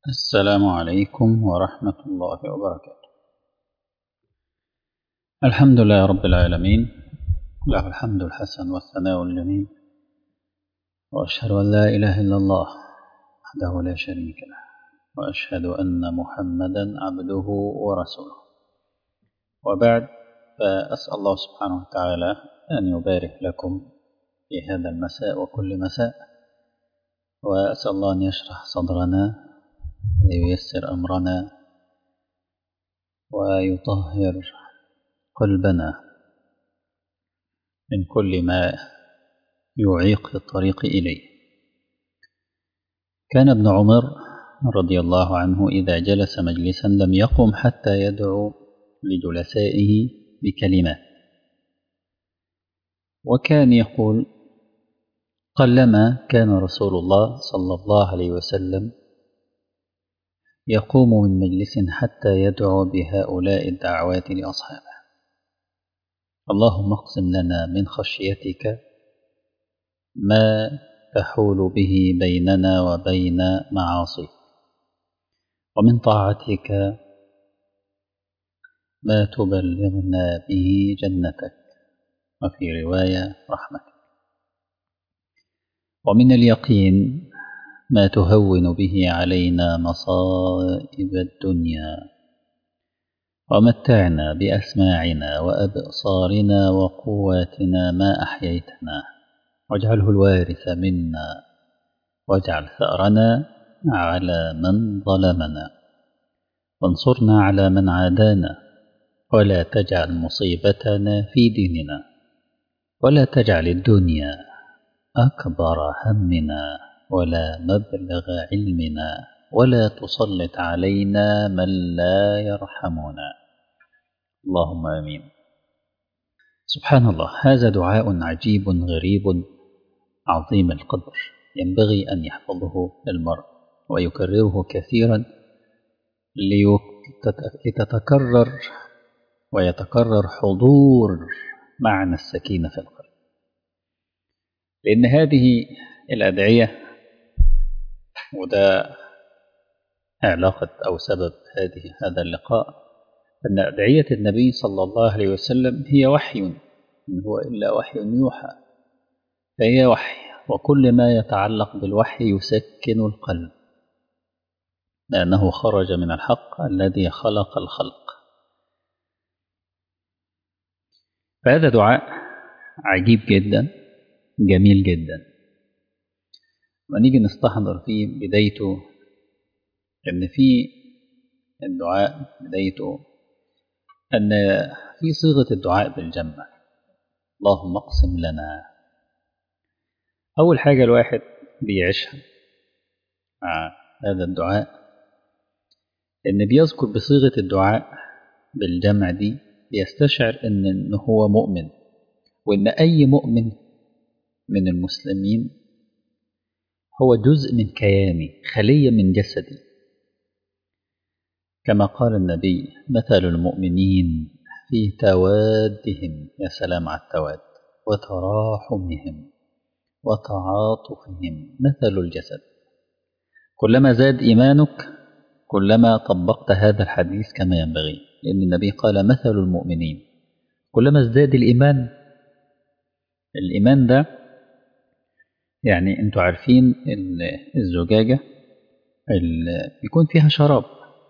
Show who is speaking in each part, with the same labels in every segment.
Speaker 1: السلام عليكم ورحمة الله وبركاته الحمد لله رب العالمين له الحمد الحسن والثناء الجميل وأشهد أن لا إله إلا الله وحده لا شريك له وأشهد أن محمدا عبده ورسوله وبعد فأسأل الله سبحانه وتعالى أن يبارك لكم في هذا المساء وكل مساء وأسأل الله أن يشرح صدرنا وييسر أمرنا ويطهر قلبنا من كل ما يعيق الطريق إليه كان ابن عمر رضي الله عنه إذا جلس مجلسا لم يقم حتى يدعو لجلسائه بكلمات وكان يقول قلما كان رسول الله صلى الله عليه وسلم يقوم من مجلس حتى يدعو بهؤلاء الدعوات لأصحابه اللهم اقسم لنا من خشيتك ما تحول به بيننا وبين معاصيك ومن طاعتك ما تبلغنا به جنتك وفي رواية رحمتك ومن اليقين ما تهون به علينا مصائب الدنيا ومتعنا بأسماعنا وأبصارنا وقواتنا ما أحييتنا واجعله الوارث منا واجعل ثأرنا على من ظلمنا وانصرنا على من عادانا ولا تجعل مصيبتنا في ديننا ولا تجعل الدنيا أكبر همنا ولا مبلغ علمنا ولا تسلط علينا من لا يرحمنا اللهم امين سبحان الله هذا دعاء عجيب غريب عظيم القدر ينبغي ان يحفظه المرء ويكرره كثيرا لتتكرر ويتكرر حضور معنى السكينه في القلب لان هذه الادعيه وده علاقة أو سبب هذه هذا اللقاء أن أدعية النبي صلى الله عليه وسلم هي وحي إن هو إلا وحي يوحى فهي وحي وكل ما يتعلق بالوحي يسكن القلب لأنه خرج من الحق الذي خلق الخلق فهذا دعاء عجيب جدا جميل جدا ونيجي نستحضر في بدايته ان في الدعاء بدايته ان في صيغه الدعاء بالجمع اللهم اقسم لنا اول حاجه الواحد بيعيشها مع هذا الدعاء ان بيذكر بصيغه الدعاء بالجمع دي بيستشعر ان إن هو مؤمن وان اي مؤمن من المسلمين هو جزء من كياني خلية من جسدي كما قال النبي مثل المؤمنين في توادهم يا سلام على التواد وتراحمهم وتعاطفهم مثل الجسد كلما زاد إيمانك كلما طبقت هذا الحديث كما ينبغي لأن النبي قال مثل المؤمنين كلما ازداد الإيمان الإيمان ده يعني انتوا عارفين الزجاجة بيكون فيها شراب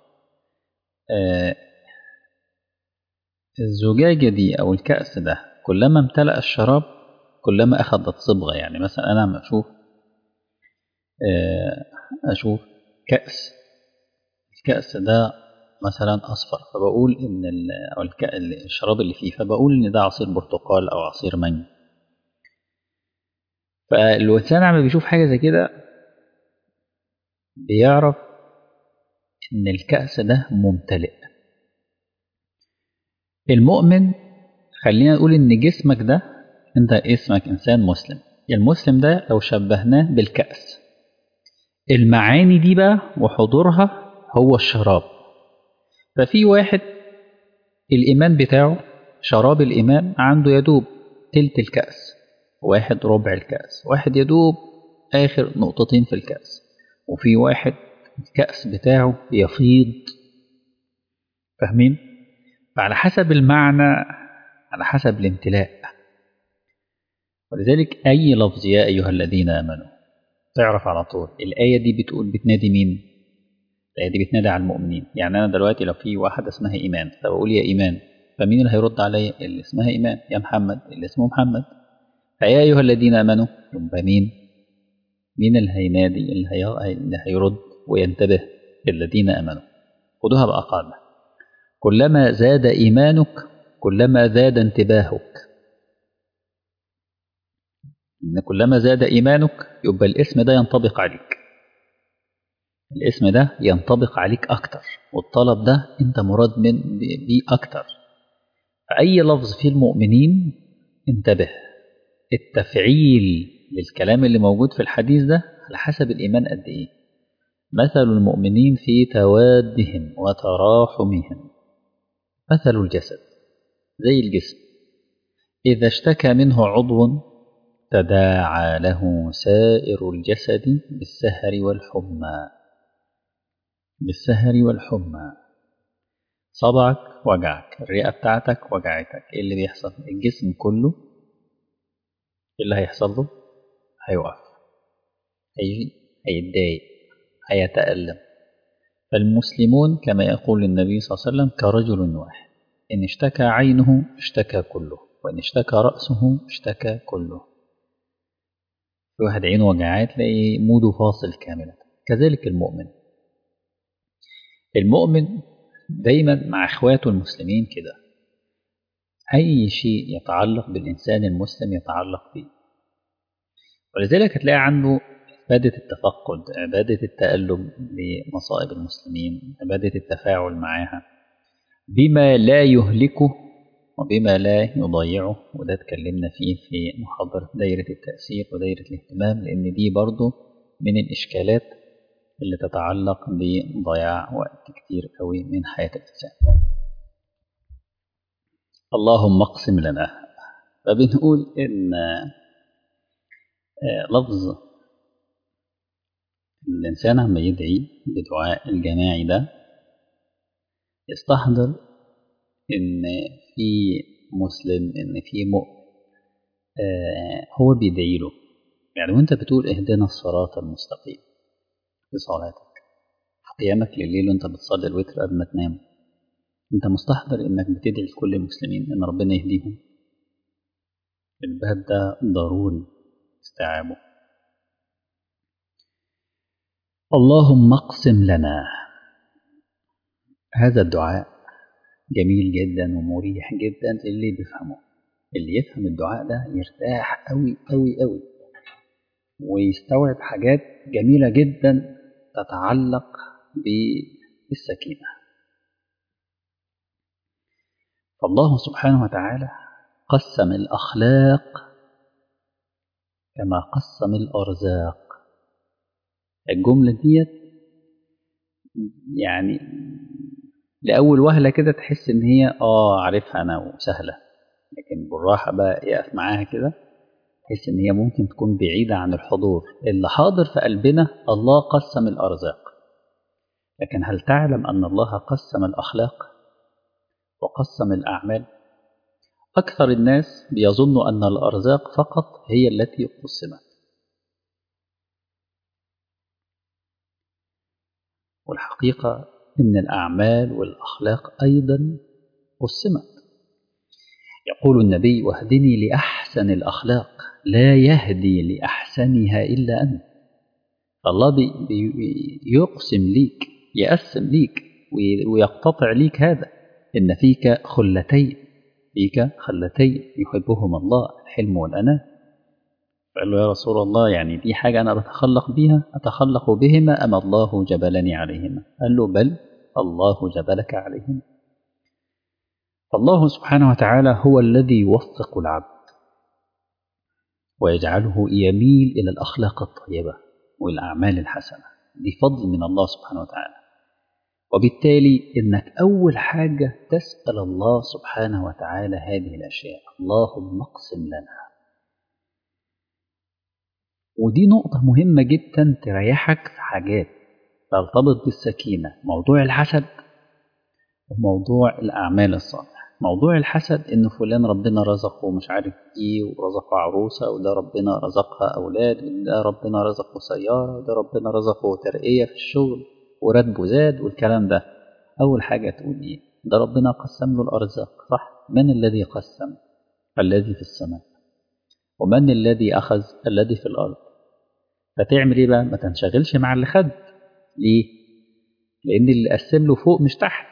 Speaker 1: الزجاجة دي أو الكأس ده كلما امتلأ الشراب كلما أخذت صبغة يعني مثلا أنا عم أشوف أشوف كأس الكأس ده مثلا أصفر فبقول إن أو الشراب اللي فيه فبقول إن ده عصير برتقال أو عصير مانجا فالإنسان عم بيشوف حاجة زي كده بيعرف إن الكأس ده ممتلئ المؤمن خلينا نقول إن جسمك ده أنت اسمك إنسان مسلم المسلم ده لو شبهناه بالكأس المعاني دي بقى وحضورها هو الشراب ففي واحد الإيمان بتاعه شراب الإيمان عنده يدوب تلت الكأس واحد ربع الكأس واحد يدوب آخر نقطتين في الكأس وفي واحد الكأس بتاعه يفيض فاهمين؟ فعلى حسب المعنى على حسب الامتلاء ولذلك أي لفظ يا أيها الذين آمنوا تعرف على طول الآية دي بتقول بتنادي مين؟ الآية دي بتنادي على المؤمنين يعني أنا دلوقتي لو في واحدة اسمها إيمان فبقول يا إيمان فمين اللي هيرد عليا اللي اسمها إيمان يا محمد اللي اسمه محمد فيا أيها الذين آمنوا يبقى مين؟ مين اللي هينادي اللي, هي... اللي هيرد وينتبه الذين آمنوا خدوها بقى قاعدة كلما زاد إيمانك كلما زاد انتباهك إن كلما زاد إيمانك يبقى الاسم ده ينطبق عليك الاسم ده ينطبق عليك أكتر والطلب ده أنت مراد من بيه أكتر فأي لفظ في المؤمنين انتبه التفعيل للكلام اللي موجود في الحديث ده على حسب الإيمان قد إيه مثل المؤمنين في توادهم وتراحمهم مثل الجسد زي الجسم إذا اشتكى منه عضو تداعى له سائر الجسد بالسهر والحمى بالسهر والحمى صبعك وجعك الرئة بتاعتك وجعتك ايه اللي بيحصل الجسم كله ايه اللي هيحصل له هيقف هيجي هيتضايق هيتألم فالمسلمون كما يقول النبي صلى الله عليه وسلم كرجل واحد إن اشتكى عينه اشتكى كله وإن اشتكى رأسه اشتكى كله في واحد عينه وجعاه تلاقي موده فاصل كاملا كذلك المؤمن المؤمن دايما مع اخواته المسلمين كده اي شيء يتعلق بالانسان المسلم يتعلق به ولذلك هتلاقي عنده عبادة التفقد عبادة التألم لمصائب المسلمين عبادة التفاعل معها بما لا يهلكه وبما لا يضيعه وده اتكلمنا فيه في محاضرة دايرة التأثير ودايرة الاهتمام لأن دي برضو من الإشكالات اللي تتعلق بضياع وقت كتير قوي من حياة الإنسان اللهم اقسم لنا فبنقول إن لفظ الإنسان عم يدعي بدعاء الجماعي ده يستحضر إن في مسلم إن في مؤمن هو بيدعي له يعني وانت بتقول اهدنا الصراط المستقيم في صلاتك في قيامك لليل وانت بتصلي الوتر قبل ما تنام انت مستحضر انك بتدعي لكل المسلمين ان ربنا يهديهم الباب ده ضروري استيعابه اللهم اقسم لنا هذا الدعاء جميل جدا ومريح جدا للي بيفهمه اللي يفهم الدعاء ده يرتاح قوي قوي قوي ويستوعب حاجات جميلة جدا تتعلق بالسكينة فالله سبحانه وتعالى قسم الأخلاق كما قسم الأرزاق الجملة ديت يعني لأول وهلة كده تحس إن هي آه عارفها أنا وسهلة لكن بالراحة بقى يقف معاها كده تحس إن هي ممكن تكون بعيدة عن الحضور اللي حاضر في قلبنا الله قسم الأرزاق لكن هل تعلم أن الله قسم الأخلاق وقسم الأعمال أكثر الناس بيظنوا أن الأرزاق فقط هي التي قسمت والحقيقة أن الأعمال والأخلاق أيضا قسمت يقول النبي واهدني لأحسن الأخلاق لا يهدي لأحسنها إلا أنت الله بي بي يقسم ليك يقسم ليك ويقتطع ليك هذا إن فيك خلتين فيك خلتين يحبهما الله الحلم والأناة فقال له يا رسول الله يعني دي حاجة أنا أتخلق بها أتخلق بهما أم الله جبلني عليهما قال له بل الله جبلك عليهما فالله سبحانه وتعالى هو الذي يوفق العبد ويجعله يميل إلى الأخلاق الطيبة والأعمال الحسنة دي فضل من الله سبحانه وتعالى وبالتالي إنك أول حاجة تسأل الله سبحانه وتعالى هذه الأشياء اللهم اقسم لنا ودي نقطة مهمة جدا تريحك في حاجات ترتبط بالسكينة موضوع الحسد وموضوع الأعمال الصالحة موضوع الحسد إن فلان ربنا رزقه مش عارف إيه ورزقه عروسة وده ربنا رزقها أولاد وده ربنا رزقه سيارة وده ربنا رزقه ترقية في الشغل وراتبه زاد والكلام ده أول حاجة تقول إيه ده ربنا قسم له الأرزاق صح من الذي قسم الذي في السماء ومن الذي أخذ الذي في الأرض فتعمل إيه بقى ما تنشغلش مع اللي خد ليه لأن اللي قسم له فوق مش تحت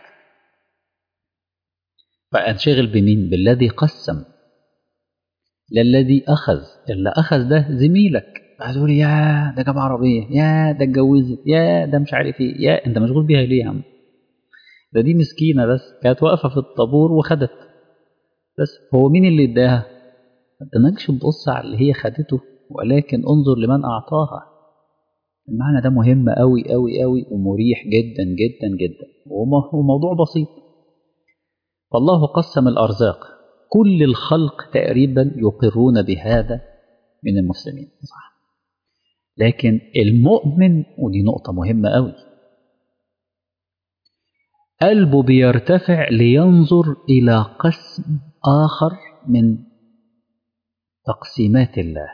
Speaker 1: فأنشغل بمين بالذي قسم لا الذي أخذ اللي أخذ ده زميلك هتقول يا ده جاب عربية يا ده اتجوزت يا ده مش عارف ايه يا انت مشغول بيها ليه يا عم ده دي مسكينة بس كانت واقفة في الطابور وخدت بس هو مين اللي اداها ما تنكش تبص على اللي هي خدته ولكن انظر لمن أعطاها المعنى ده مهم أوي أوي أوي ومريح جدا جدا جدا وموضوع بسيط فالله قسم الأرزاق كل الخلق تقريبا يقرون بهذا من المسلمين صح لكن المؤمن ودي نقطة مهمة أوي قلبه بيرتفع لينظر إلى قسم آخر من تقسيمات الله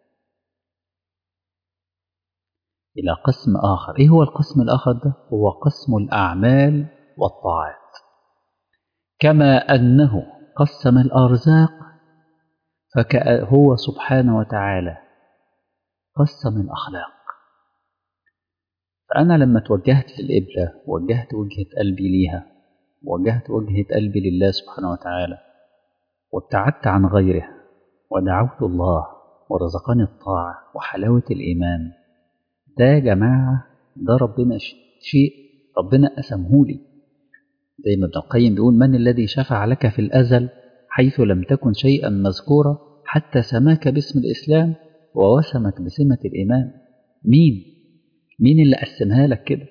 Speaker 1: إلى قسم آخر إيه هو القسم الآخر ده؟ هو قسم الأعمال والطاعات كما أنه قسم الأرزاق فهو سبحانه وتعالى قسم الأخلاق فأنا لما توجهت للقبلة وجهت وجهة قلبي ليها وجهت وجهة قلبي لله سبحانه وتعالى وابتعدت عن غيره ودعوت الله ورزقني الطاعة وحلاوة الإيمان ده يا جماعة ده ربنا شيء ربنا قسمهولي زي ما ابن القيم بيقول من الذي شفع لك في الأزل حيث لم تكن شيئا مذكورا حتى سماك باسم الإسلام ووسمك بسمة الإيمان مين؟ مين اللي قسمها لك كده؟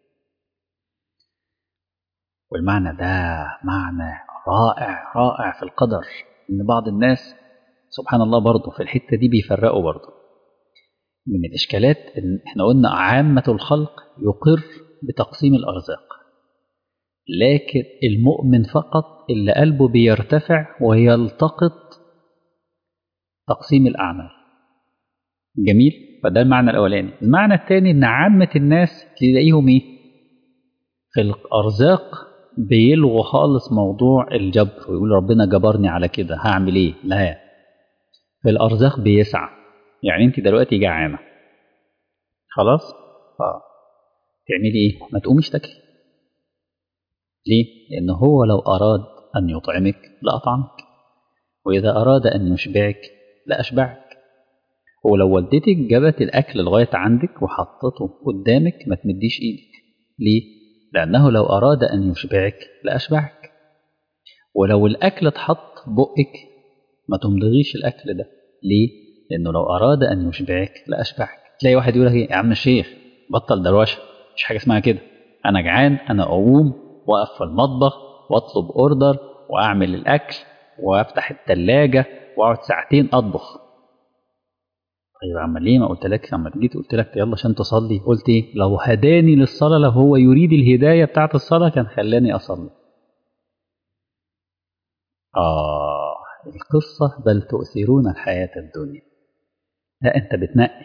Speaker 1: والمعنى ده معنى رائع رائع في القدر إن بعض الناس سبحان الله برضه في الحتة دي بيفرقوا برضه من الإشكالات إن إحنا قلنا عامة الخلق يقر بتقسيم الأرزاق لكن المؤمن فقط اللي قلبه بيرتفع ويلتقط تقسيم الأعمال جميل فده المعنى الأولاني المعنى الثاني إن عامة الناس تلاقيهم إيه في الأرزاق بيلغوا خالص موضوع الجبر ويقول ربنا جبرني على كده هعمل إيه لا في الأرزاق بيسعى يعني أنت دلوقتي جعانة خلاص اه تعملي إيه ما تقوميش تاكلي ليه لأن هو لو أراد أن يطعمك لأطعمك وإذا أراد أن يشبعك لأشبعك ولو والدتك جابت الأكل لغاية عندك وحطته قدامك ما تمديش إيدك ليه؟ لأنه لو أراد أن يشبعك لأشبعك ولو الأكل اتحط في بقك ما تمضغيش الأكل ده ليه؟ لأنه لو أراد أن يشبعك لأشبعك تلاقي واحد يقول لك إيه يا عم الشيخ بطل دروشة مش حاجة اسمها كده أنا جعان أنا أقوم وأقف في المطبخ وأطلب أوردر وأعمل الأكل وأفتح التلاجة وأقعد ساعتين أطبخ طيب يا عم ليه ما قلت لك لما جيت قلت لك يلا عشان تصلي قلت ايه لو هداني للصلاه لو هو يريد الهدايه بتاعه الصلاه كان خلاني اصلي اه القصه بل تؤثرون الحياه الدنيا لا انت بتنقي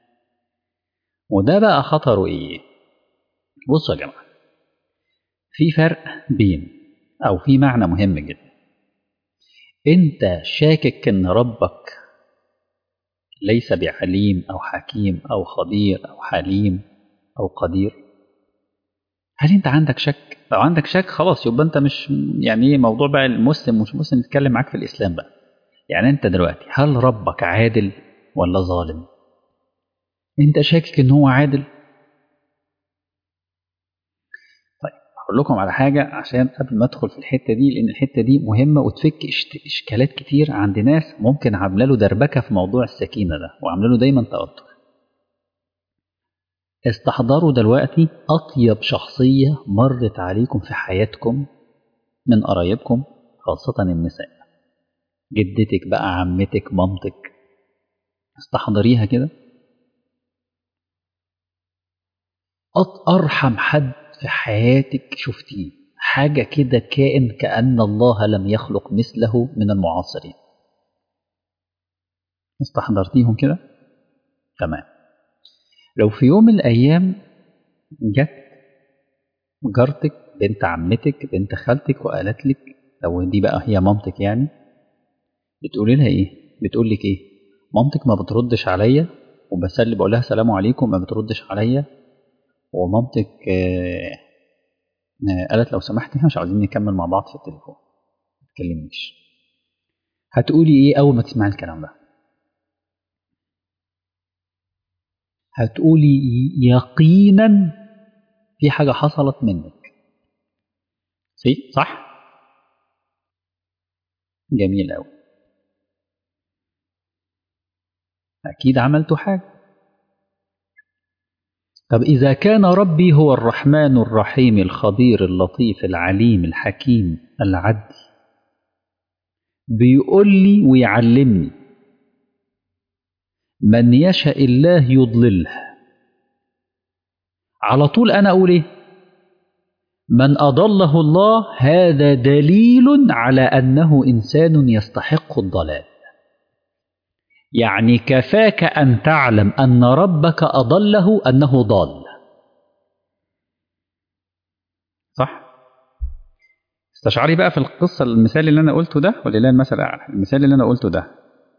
Speaker 1: وده بقى خطره ايه بصوا يا جماعه في فرق بين او في معنى مهم جدا انت شاكك ان ربك ليس بعليم أو حكيم أو خبير أو حليم أو قدير هل أنت عندك شك؟ لو عندك شك خلاص يبقى أنت مش يعني موضوع بقى المسلم مش مسلم نتكلم معاك في الإسلام بقى يعني أنت دلوقتي هل ربك عادل ولا ظالم؟ أنت شاكك إن هو عادل؟ طيب هقول لكم على حاجة عشان قبل ما أدخل في الحتة دي لأن الحتة دي مهمة وتفك إشكالات كتير عند ناس ممكن عاملة له دربكة في موضوع السكينة ده وعاملة له دايما توتر. استحضروا دلوقتي أطيب شخصية مرت عليكم في حياتكم من قرايبكم خاصة النساء. جدتك بقى عمتك مامتك استحضريها كده أرحم حد في حياتك شفتيه حاجة كده كائن كأن الله لم يخلق مثله من المعاصرين استحضرتيهم كده تمام لو في يوم من الأيام جت جارتك بنت عمتك بنت خالتك وقالت لك لو دي بقى هي مامتك يعني بتقولي لها ايه بتقول لك ايه مامتك ما بتردش عليا وبسلم بقول لها سلام عليكم ما بتردش عليا ومامتك آه قالت لو سمحتي مش عاوزين نكمل مع بعض في التليفون ما تكلمنيش هتقولي ايه اول ما تسمعي الكلام ده هتقولي يقينا في حاجة حصلت منك صح جميل أوي أكيد عملت حاجة طب إذا كان ربي هو الرحمن الرحيم الخبير اللطيف العليم الحكيم العدل بيقول لي ويعلمني من يشاء الله يضلله على طول أنا أقول إيه من أضله الله هذا دليل على أنه إنسان يستحق الضلال يعني كفاك أن تعلم أن ربك أضله أنه ضال صح استشعري بقى في القصة المثال اللي أنا قلته ده ولله المثل أعلى المثال اللي أنا قلته ده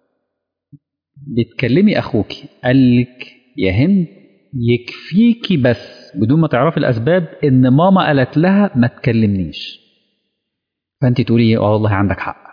Speaker 1: بتكلمي أخوك قال لك يا هند يكفيكي بس بدون ما تعرفي الأسباب إن ماما قالت لها ما تكلمنيش فأنت تقولي اه والله عندك حق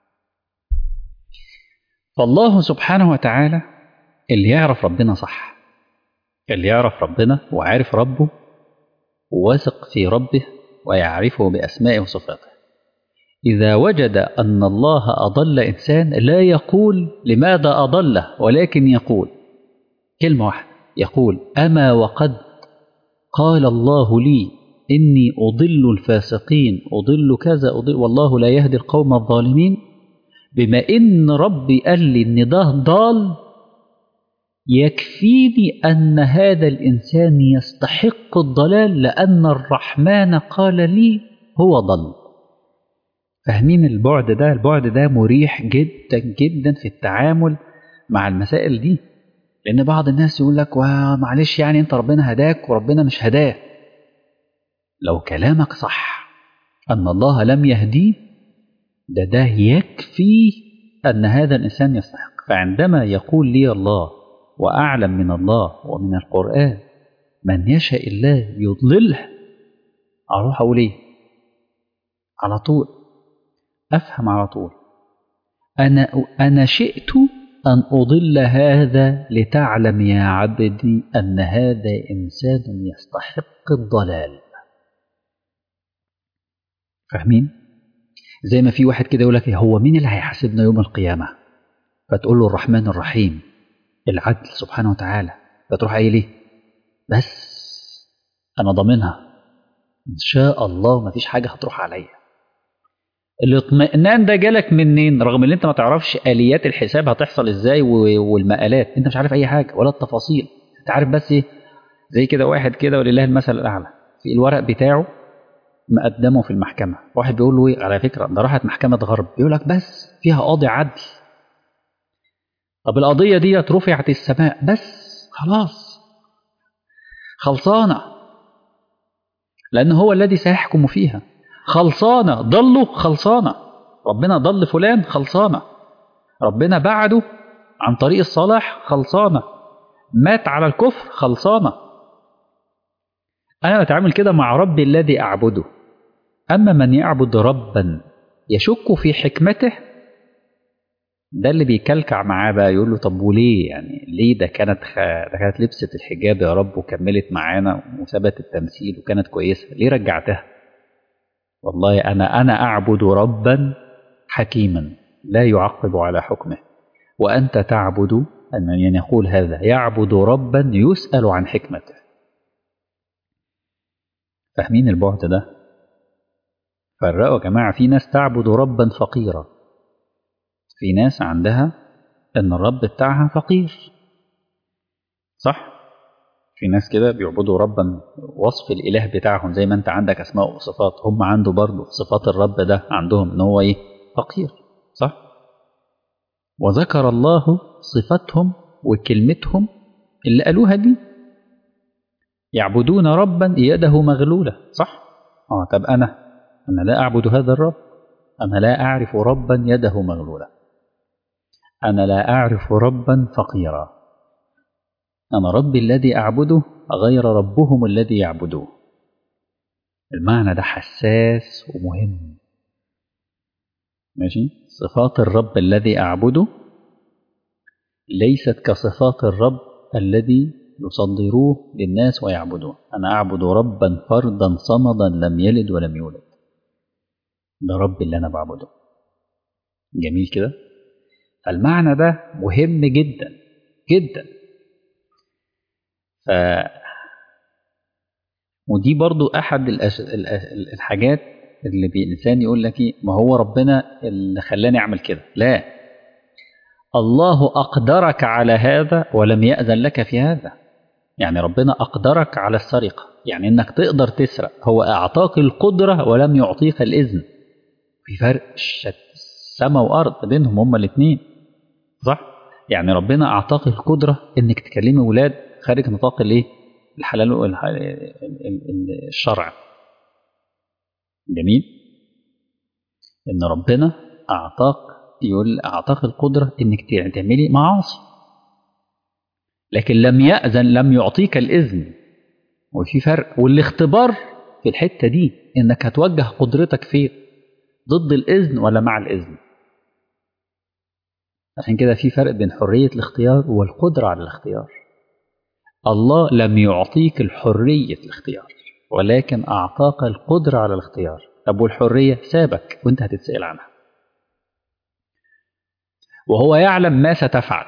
Speaker 1: فالله سبحانه وتعالى اللي يعرف ربنا صح اللي يعرف ربنا وعارف ربه وواثق في ربه ويعرفه بأسمائه وصفاته إذا وجد أن الله أضل إنسان لا يقول لماذا أضله ولكن يقول كلمة واحدة يقول أما وقد قال الله لي إني أضل الفاسقين أضل كذا أضل والله لا يهدي القوم الظالمين بما إن ربي قال لي إن ده ضال يكفيني أن هذا الإنسان يستحق الضلال لأن الرحمن قال لي هو ضل فاهمين البعد ده البعد ده مريح جدا جدا في التعامل مع المسائل دي لأن بعض الناس يقول لك معلش يعني أنت ربنا هداك وربنا مش هداه لو كلامك صح أن الله لم يهديه ده ده يكفي أن هذا الإنسان يستحق فعندما يقول لي الله وأعلم من الله ومن القرآن من يشاء الله يضلله أروح أقول إيه على طول أفهم على طول أنا أنا شئت أن أضل هذا لتعلم يا عبدي أن هذا إنسان يستحق الضلال فاهمين؟ زي ما في واحد كده يقول لك هو مين اللي هيحاسبنا يوم القيامة؟ فتقول له الرحمن الرحيم العدل سبحانه وتعالى فتروح قايل ايه؟ بس أنا ضامنها إن شاء الله ما فيش حاجة هتروح عليا الاطمئنان ده جالك منين رغم ان انت ما تعرفش اليات الحساب هتحصل ازاي والمقالات انت مش عارف اي حاجه ولا التفاصيل انت عارف بس ايه زي كده واحد كده ولله المثل الاعلى في الورق بتاعه مقدمه في المحكمه واحد بيقول له ايه على فكره ده راحت محكمه غرب بيقول لك بس فيها قاضي عدل طب القضيه دي رفعت السماء بس خلاص خلصانه لان هو الذي سيحكم فيها خلصانة ضلوا خلصانة ربنا ضل فلان خلصانة ربنا بعده عن طريق الصلاح خلصانة مات على الكفر خلصانة أنا بتعامل كده مع ربي الذي أعبده أما من يعبد ربا يشك في حكمته ده اللي بيكلكع معاه بقى يقول له طب وليه يعني ليه ده كانت خ... ده كانت لبست الحجاب يا رب وكملت معانا وثبت التمثيل وكانت كويسة ليه رجعتها والله أنا أنا أعبد ربا حكيما لا يعقب على حكمه وأنت تعبد أن يقول هذا يعبد ربا يسأل عن حكمته فاهمين البعد ده فرقوا يا جماعة في ناس تعبد ربا فقيرا في ناس عندها أن الرب بتاعها فقير صح في ناس كده بيعبدوا ربا وصف الاله بتاعهم زي ما انت عندك اسماء وصفات هم عنده برضه صفات الرب ده عندهم ان هو ايه فقير صح وذكر الله صفتهم وكلمتهم اللي قالوها دي يعبدون ربا يده مغلولة صح اه طب انا انا لا اعبد هذا الرب انا لا اعرف ربا يده مغلولة انا لا اعرف ربا فقيرا انا ربي الذي اعبده غير ربهم الذي يعبدوه المعنى ده حساس ومهم ماشي صفات الرب الذي اعبده ليست كصفات الرب الذي يصدروه للناس ويعبدوه أنا أعبد ربا فردا صمدا لم يلد ولم يولد ده رب اللي أنا بعبده جميل كده فالمعنى ده مهم جدا جدا ف ودي برضو أحد الأش... الحاجات اللي الإنسان يقول لك ما هو ربنا اللي خلاني أعمل كده لا الله أقدرك على هذا ولم يأذن لك في هذا يعني ربنا أقدرك على السرقة يعني إنك تقدر تسرق هو أعطاك القدرة ولم يعطيك الإذن في فرق سماء وأرض بينهم هما الاثنين صح يعني ربنا أعطاك القدرة إنك تكلمي ولاد خارج نطاق الإيه الحلال الشرع جميل إن ربنا أعطاك يقول أعطاك القدرة إنك تعملي معاصي لكن لم يأذن لم يعطيك الإذن وفي فرق والاختبار في الحتة دي إنك هتوجه قدرتك فين ضد الإذن ولا مع الإذن عشان كده في فرق بين حرية الاختيار والقدرة على الاختيار الله لم يعطيك الحرية الاختيار ولكن أعطاك القدرة على الاختيار طب والحرية سابك وانت هتتسأل عنها وهو يعلم ما ستفعل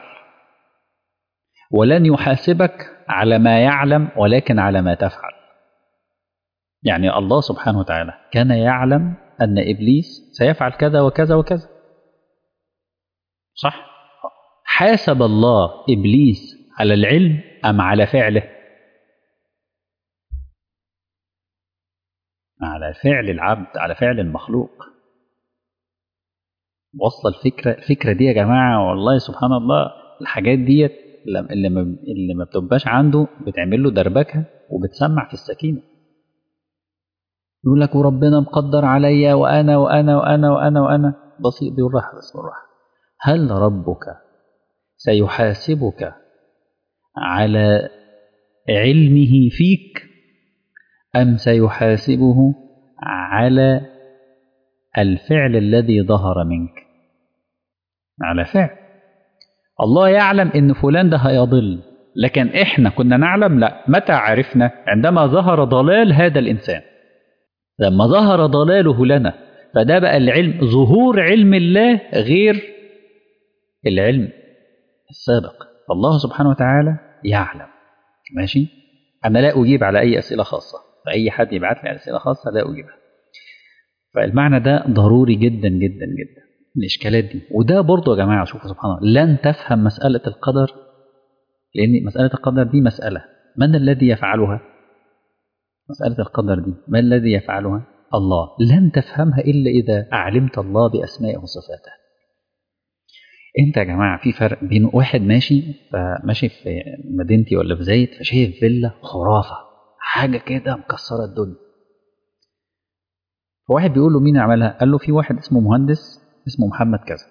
Speaker 1: ولن يحاسبك على ما يعلم ولكن على ما تفعل يعني الله سبحانه وتعالى كان يعلم أن إبليس سيفعل كذا وكذا وكذا صح حاسب الله إبليس على العلم أم على فعله على فعل العبد على فعل المخلوق وصل الفكرة الفكرة دي يا جماعة والله سبحان الله الحاجات ديت اللي ما اللي ما بتبقاش عنده بتعمل له دربكه وبتسمع في السكينه يقول لك وربنا مقدر عليا وانا وانا وانا وانا وانا بسيط دي والراحه بس والراحه هل ربك سيحاسبك على علمه فيك ام سيحاسبه على الفعل الذي ظهر منك على فعل الله يعلم ان فلان ده هيضل لكن احنا كنا نعلم لا متى عرفنا عندما ظهر ضلال هذا الانسان لما ظهر ضلاله لنا فده بقى العلم ظهور علم الله غير العلم السابق فالله سبحانه وتعالى يعلم ماشي انا لا اجيب على اي اسئله خاصه فاي حد يبعت لي اسئله خاصه لا اجيبها فالمعنى ده ضروري جدا جدا جدا الإشكالات دي وده برضو يا جماعة شوفوا سبحان الله لن تفهم مسألة القدر لأن مسألة القدر دي مسألة من الذي يفعلها مسألة القدر دي ما الذي يفعلها الله لن تفهمها إلا إذا أعلمت الله بأسمائه وصفاته انت يا جماعة في فرق بين واحد ماشي ماشي في مدينتي ولا في زايد فشايف فيلا خرافة حاجة كده مكسرة الدنيا فواحد بيقول له مين عملها قال له في واحد اسمه مهندس اسمه محمد كذا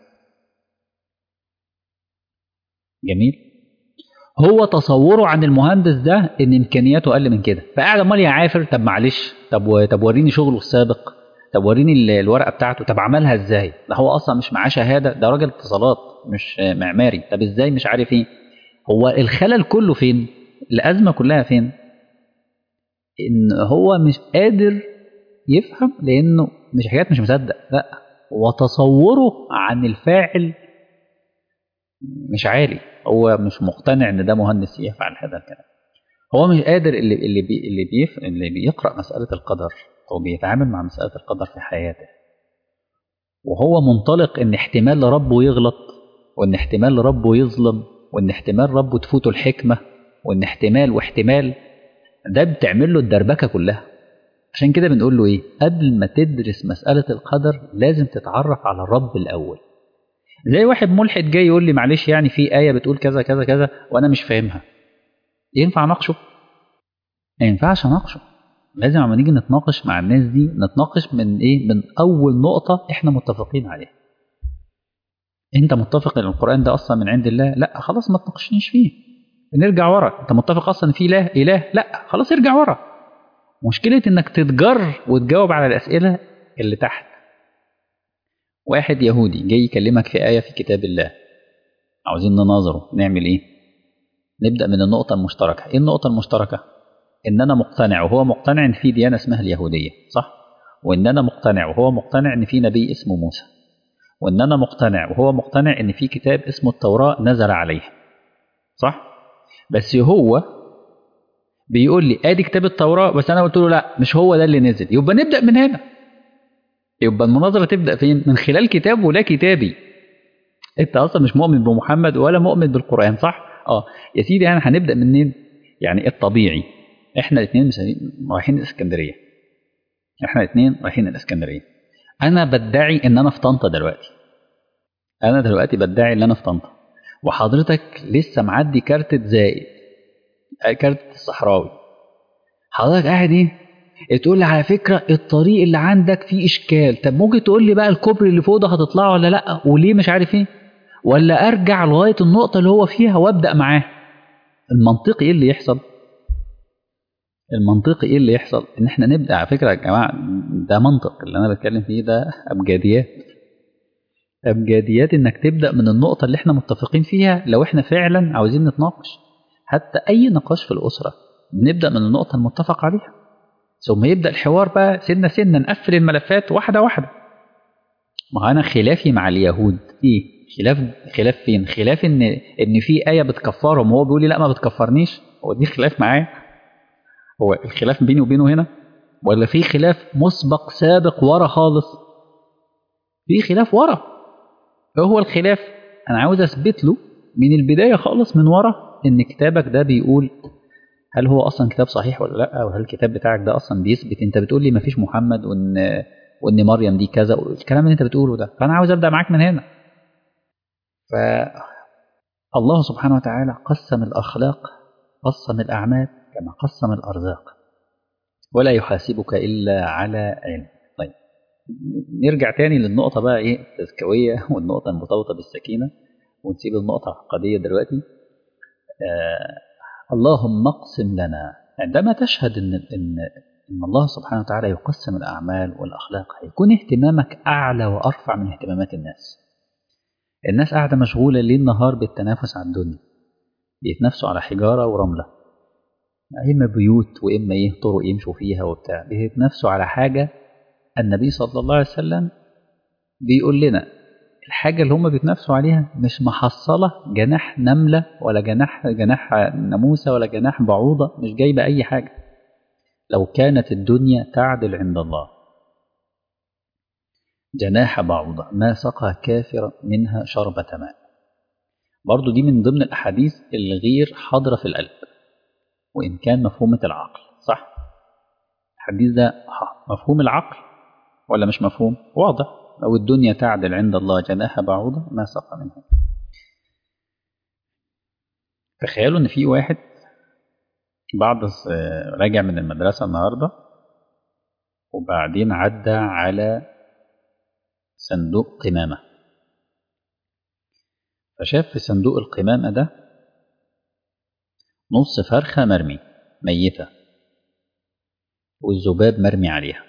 Speaker 1: جميل هو تصوره عن المهندس ده ان امكانياته اقل من كده فقاعد امال يعافر طب معلش طب و... طب وريني شغله السابق طب وريني الورقه بتاعته طب عملها ازاي ده هو اصلا مش معاه شهاده ده راجل اتصالات مش معماري طب ازاي مش عارف ايه هو الخلل كله فين الازمه كلها فين ان هو مش قادر يفهم لانه مش حكايه مش مصدق لا وتصوره عن الفاعل مش عالي هو مش مقتنع ان ده مهندس يفعل هذا الكلام هو مش قادر اللي اللي بي اللي, بيف اللي بيقرا مساله القدر او بيتعامل مع مساله القدر في حياته وهو منطلق ان احتمال ربه يغلط وان احتمال ربه يظلم وان احتمال ربه تفوته الحكمه وان احتمال واحتمال ده بتعمل له الدربكه كلها عشان كده بنقول له ايه قبل ما تدرس مساله القدر لازم تتعرف على الرب الاول زي واحد ملحد جاي يقول لي معلش يعني في ايه بتقول كذا كذا كذا وانا مش فاهمها ينفع اناقشه ما ينفعش اناقشه لازم لما نيجي نتناقش مع الناس دي نتناقش من ايه من اول نقطه احنا متفقين عليها انت متفق ان القران ده اصلا من عند الله لا خلاص ما تناقشنيش فيه نرجع ورا انت متفق اصلا في اله اله لا خلاص ارجع ورا مشكله انك تتجر وتجاوب على الاسئله اللي تحت واحد يهودي جاي يكلمك في ايه في كتاب الله عاوزين نناظره نعمل ايه نبدا من النقطه المشتركه ايه النقطه المشتركه ان انا مقتنع وهو مقتنع ان في ديانه اسمها اليهوديه صح وان انا مقتنع وهو مقتنع ان في نبي اسمه موسى وان انا مقتنع وهو مقتنع ان في كتاب اسمه التوراه نزل عليه صح بس هو بيقول لي ادي كتاب التوراه بس انا قلت له لا مش هو ده اللي نزل يبقى نبدا من هنا يبقى المناظره تبدا فين من خلال كتاب ولا كتابي انت اصلا مش مؤمن بمحمد ولا مؤمن بالقران صح اه يا سيدي انا هنبدا منين يعني الطبيعي احنا الاثنين رايحين الاسكندريه احنا الاثنين رايحين الاسكندريه انا بدعي ان انا في طنطا دلوقتي انا دلوقتي بدعي ان انا في طنطا وحضرتك لسه معدي كارتة زائد كارتة الصحراوي حضرتك قاعد ايه تقول لي على فكرة الطريق اللي عندك فيه إشكال طب ممكن تقول لي بقى الكوبري اللي فوق ده هتطلعه ولا لأ وليه مش عارف ايه ولا أرجع لغاية النقطة اللي هو فيها وأبدأ معاه المنطقي ايه اللي يحصل المنطقي ايه اللي يحصل ان احنا نبدا على فكره يا جماعه ده منطق اللي انا بتكلم فيه ده ابجديات ابجديات انك تبدا من النقطه اللي احنا متفقين فيها لو احنا فعلا عاوزين نتناقش حتى اي نقاش في الاسره بنبدا من النقطه المتفق عليها ثم يبدا الحوار بقى سنه سنه نقفل الملفات واحده واحده ما انا خلافي مع اليهود ايه خلاف خلاف فين خلاف ان ان في ايه بتكفرهم وهو بيقول لي لا ما بتكفرنيش هو دي خلاف معايا هو الخلاف بيني وبينه هنا ولا في خلاف مسبق سابق ورا خالص في خلاف ورا هو الخلاف انا عاوز اثبت له من البدايه خالص من ورا ان كتابك ده بيقول هل هو اصلا كتاب صحيح ولا لا وهل الكتاب بتاعك ده اصلا بيثبت انت بتقول لي ما فيش محمد وان وان مريم دي كذا الكلام اللي انت بتقوله ده فانا عاوز ابدا معاك من هنا ف الله سبحانه وتعالى قسم الاخلاق قسم الاعمال كما قسم الأرزاق ولا يحاسبك إلا على علم طيب نرجع تاني للنقطة بقى إيه التزكوية والنقطة المرتبطة بالسكينة ونسيب النقطة العقدية دلوقتي آه اللهم اقسم لنا عندما تشهد إن, إن, إن الله سبحانه وتعالى يقسم الأعمال والأخلاق هيكون اهتمامك أعلى وأرفع من اهتمامات الناس الناس قاعدة مشغولة ليل نهار بالتنافس على الدنيا بيتنافسوا على حجارة ورملة إما بيوت وإما إيه طرق يمشوا فيها وبتاع بيتنافسوا على حاجة النبي صلى الله عليه وسلم بيقول لنا الحاجة اللي هم بيتنافسوا عليها مش محصلة جناح نملة ولا جناح جناح ناموسة ولا جناح بعوضة مش جايبة أي حاجة لو كانت الدنيا تعدل عند الله جناح بعوضة ما سقى كافر منها شربة ماء برضو دي من ضمن الأحاديث اللي غير حاضرة في القلب وإن كان مفهومة العقل صح الحديث ده مفهوم العقل ولا مش مفهوم واضح لو الدنيا تعدل عند الله جناح بعوضة ما سقى منها تخيلوا ان في واحد بعد راجع من المدرسة النهاردة وبعدين عدى على صندوق قمامة فشاف في صندوق القمامة ده نص فرخة مرمي ميتة والذباب مرمي عليها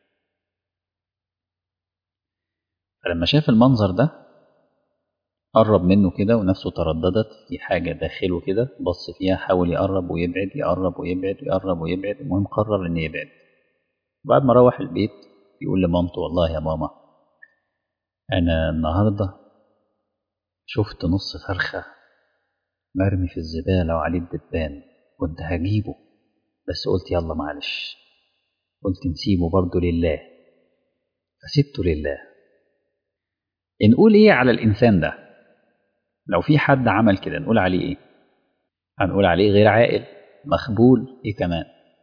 Speaker 1: فلما شاف المنظر ده قرب منه كده ونفسه ترددت في حاجة داخله كده بص فيها حاول يقرب ويبعد يقرب ويبعد يقرب ويبعد المهم قرر إن يبعد بعد ما روح البيت يقول لمامته والله يا ماما أنا النهاردة شفت نص فرخة مرمي في الزبالة وعليه الدبان كنت هجيبه بس قلت يلا معلش قلت نسيبه برضه لله فسبته لله نقول ايه على الانسان ده لو في حد عمل كده نقول عليه ايه هنقول عليه غير عاقل مخبول ايه كمان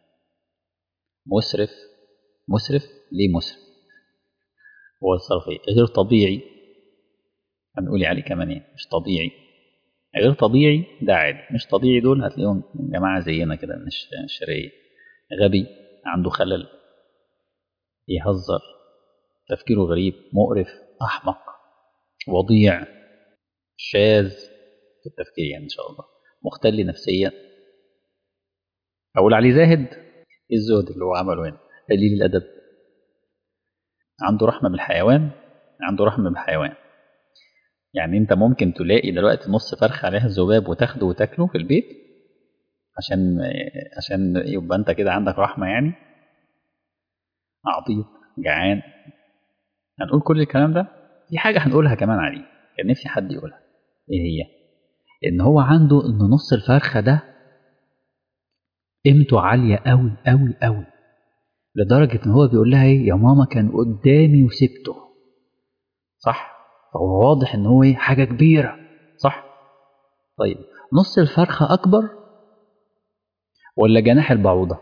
Speaker 1: مسرف مسرف ليه مسرف هو الصرف ايه غير طبيعي هنقول عليه كمان ايه مش طبيعي غير طبيعي ده عادي مش طبيعي دول هتلاقيهم جماعة زينا كده مش شرقية غبي عنده خلل يهزر تفكيره غريب مقرف أحمق وضيع شاذ في التفكير يعني إن شاء الله مختل نفسيا أقول عليه زاهد إيه الزهد اللي هو عمله هنا قليل الأدب عنده رحمة بالحيوان عنده رحمة بالحيوان يعني انت ممكن تلاقي دلوقتي نص فرخة عليها الذباب وتاخده وتاكله في البيت عشان عشان يبقى انت كده عندك رحمة يعني عبيط جعان هنقول كل الكلام ده في حاجة هنقولها كمان عليه كان نفسي حد يقولها ايه هي ان هو عنده ان نص الفرخة ده قيمته عالية قوي قوي قوي لدرجة ان هو بيقول لها ايه يا ماما كان قدامي وسبته صح فهو واضح ان هو ايه حاجة كبيرة صح طيب نص الفرخة اكبر ولا جناح البعوضة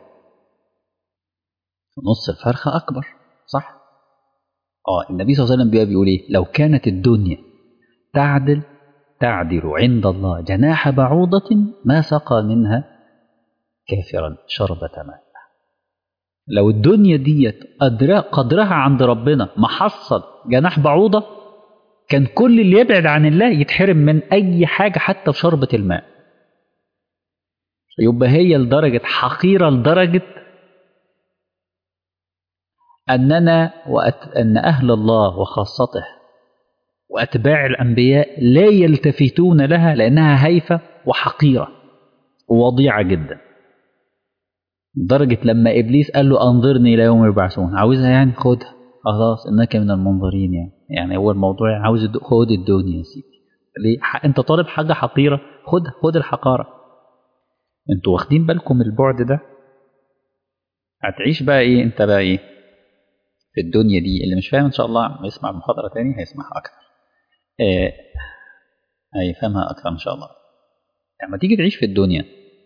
Speaker 1: نص الفرخة اكبر صح اه النبي صلى الله عليه وسلم بيقول ايه لو كانت الدنيا تعدل تعدل عند الله جناح بعوضة ما سقى منها كافرا شربة ماء لو الدنيا ديت قدرها عند ربنا محصل جناح بعوضة كان كل اللي يبعد عن الله يتحرم من أي حاجة حتى بشربة الماء يبقى هي لدرجة حقيرة لدرجة أننا وأت... أن أهل الله وخاصته وأتباع الأنبياء لا يلتفتون لها لأنها هايفة وحقيرة ووضيعة جدا لدرجة لما إبليس قال له أنظرني إلى يوم يبعثون عاوزها يعني خدها خلاص إنك من المنظرين يعني يعني هو الموضوع عاوز خد الدنيا يا سيدي ليه أنت طالب حاجة حقيرة خدها خد الحقارة أنتوا واخدين بالكم البعد ده هتعيش بقى إيه أنت بقى إيه في الدنيا دي اللي مش فاهم إن شاء الله يسمع المحاضرة تاني هيسمعها أكتر آه هيفهمها أكتر إن شاء الله لما تيجي تعيش في الدنيا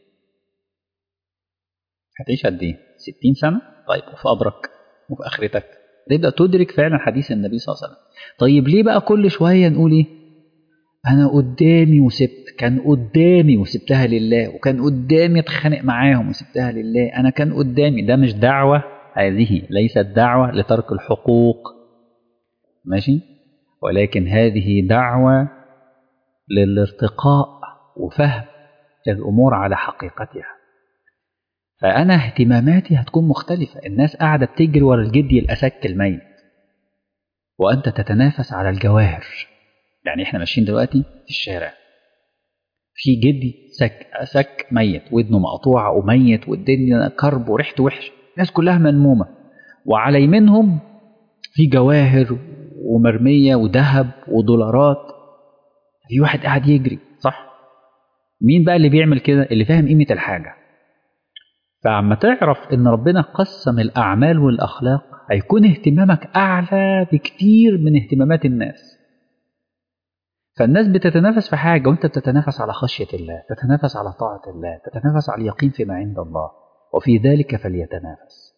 Speaker 1: هتعيش قد ايه 60 سنه طيب وفي قبرك وفي اخرتك تبدا تدرك فعلا حديث النبي صلى الله عليه وسلم طيب ليه بقى كل شويه نقول ايه انا قدامي وسبت كان قدامي وسبتها لله وكان قدامي اتخانق معاهم وسبتها لله انا كان قدامي ده مش دعوه هذه ليست دعوه لترك الحقوق ماشي ولكن هذه دعوه للارتقاء وفهم الامور على حقيقتها فأنا اهتماماتي هتكون مختلفة الناس قاعدة بتجري ورا الجدي الأسك الميت وأنت تتنافس على الجواهر يعني إحنا ماشيين دلوقتي في الشارع في جدي سك أسك ميت ودنه مقطوعة وميت والدنيا كرب وريحته وحش الناس كلها منمومة وعلى يمينهم في جواهر ومرمية وذهب ودولارات في واحد قاعد يجري صح مين بقى اللي بيعمل كده اللي فاهم قيمة الحاجة فعما تعرف ان ربنا قسم الاعمال والاخلاق هيكون اهتمامك اعلى بكتير من اهتمامات الناس فالناس بتتنافس في حاجه وانت بتتنافس على خشيه الله تتنافس على طاعه الله تتنافس على اليقين فيما عند الله وفي ذلك فليتنافس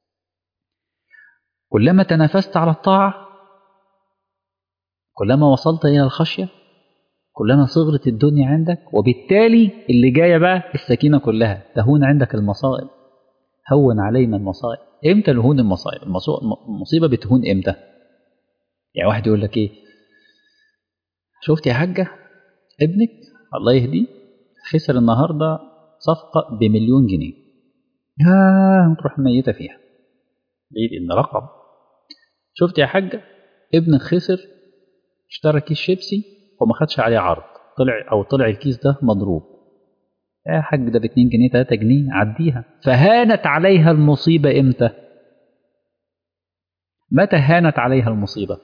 Speaker 1: كلما تنافست على الطاعه كلما وصلت الى الخشيه كلما صغرت الدنيا عندك وبالتالي اللي جاية بقى السكينة كلها تهون عندك المصائب هون علينا المصائب امتى نهون المصائب المصيبة بتهون امتى يعني واحد يقول لك ايه شفت يا حاجة ابنك الله يهديه خسر النهاردة صفقة بمليون جنيه يا تروح ميتة فيها ليه لأن رقم شفت يا حاجة ابنك خسر اشترى كيس شيبسي وما خدش عليه عرض طلع او طلع الكيس ده مضروب يا حاج ده ب 2 جنيه 3 جنيه عديها فهانت عليها المصيبه امتى متى هانت عليها المصيبه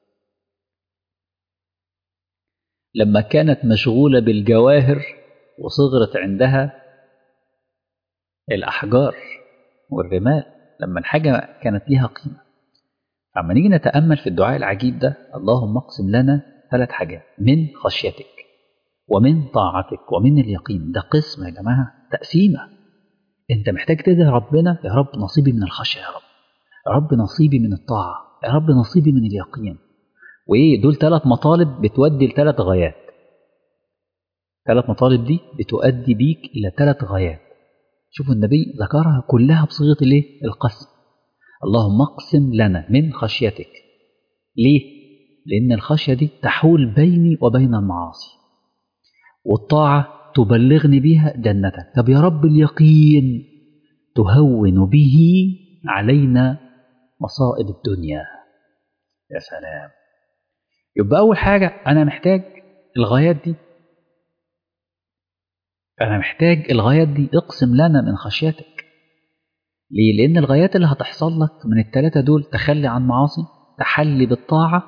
Speaker 1: لما كانت مشغوله بالجواهر وصغرت عندها الاحجار والرمال لما الحاجه كانت ليها قيمه فلما نيجي نتامل في الدعاء العجيب ده اللهم اقسم لنا ثلاث حاجات من خشيتك ومن طاعتك ومن اليقين ده قسم يا جماعة تقسيمة انت محتاج تدعي ربنا يا رب نصيبي من الخشية يا رب يا رب نصيبي من الطاعة يا رب نصيبي من اليقين وايه دول ثلاث مطالب بتودي لثلاث غايات ثلاث مطالب دي بتؤدي بيك الى ثلاث غايات شوفوا النبي ذكرها كلها بصيغه الايه القسم اللهم اقسم لنا من خشيتك ليه لان الخشيه دي تحول بيني وبين المعاصي والطاعه تبلغني بها جنتك طب يا رب اليقين تهون به علينا مصائب الدنيا يا سلام يبقى أول حاجة أنا محتاج الغايات دي أنا محتاج الغايات دي اقسم لنا من خشيتك ليه؟ لأن الغايات اللي هتحصل لك من التلاتة دول تخلي عن معاصي تحلي بالطاعة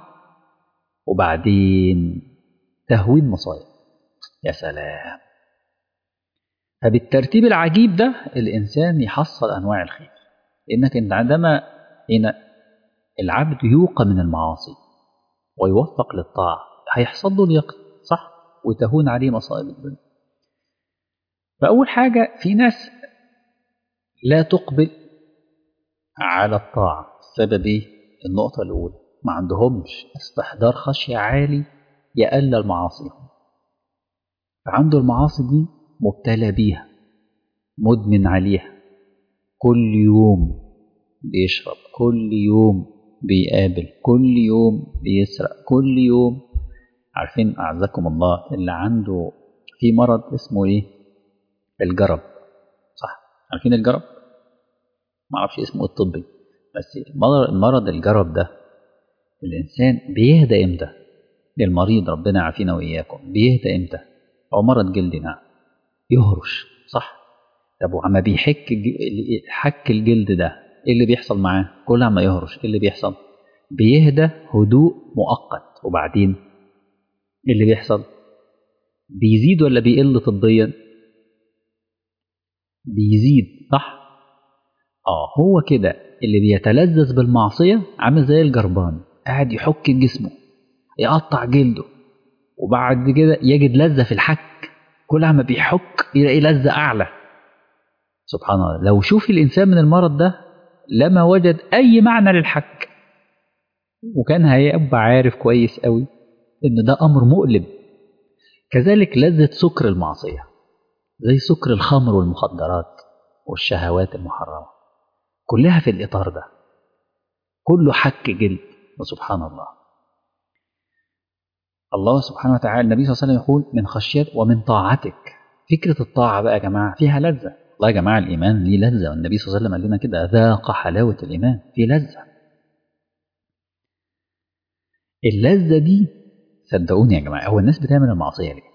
Speaker 1: وبعدين تهوين مصائب يا سلام فبالترتيب العجيب ده الإنسان يحصل أنواع الخير لأنك أنت عندما هنا العبد يوقى من المعاصي ويوفق للطاعة هيحصل له اليقين صح وتهون عليه مصائب الدنيا فأول حاجة في ناس لا تقبل على الطاعة السبب ايه؟ النقطة الأولى ما عندهمش استحضار خشية عالي يقلل معاصيهم فعنده المعاصي دي مبتلى بيها مدمن عليها كل يوم بيشرب كل يوم بيقابل كل يوم بيسرق كل يوم عارفين أعزكم الله اللي عنده في مرض اسمه إيه الجرب صح عارفين الجرب ما اعرفش اسمه الطبي بس مرض الجرب ده الإنسان بيهدى إمتى للمريض ربنا يعافينا وإياكم بيهدى إمتى هو مرض جلد نعم يهرش صح طب وعما بيحك حك الجلد ده ايه اللي بيحصل معاه كل عما يهرش ايه اللي بيحصل بيهدى هدوء مؤقت وبعدين ايه اللي بيحصل بيزيد ولا بيقل طبيا بيزيد صح اه هو كده اللي بيتلذذ بالمعصيه عامل زي الجربان قاعد يحك جسمه يقطع جلده وبعد كده يجد لذه في الحك كل عما بيحك يلاقي لذه اعلى سبحان الله لو شوف الانسان من المرض ده لما وجد اي معنى للحك وكان هيبقى عارف كويس قوي ان ده امر مؤلم كذلك لذة سكر المعصية زي سكر الخمر والمخدرات والشهوات المحرمة كلها في الإطار ده كله حك جلد وسبحان الله الله سبحانه وتعالى النبي صلى الله عليه وسلم يقول من خشيت ومن طاعتك فكرة الطاعة بقى يا جماعة فيها لذة والله يا جماعة الإيمان ليه لذة والنبي صلى الله عليه وسلم قال لنا كده ذاق حلاوة الإيمان في لذة اللذة دي صدقوني يا جماعة هو الناس بتعمل المعصية ليه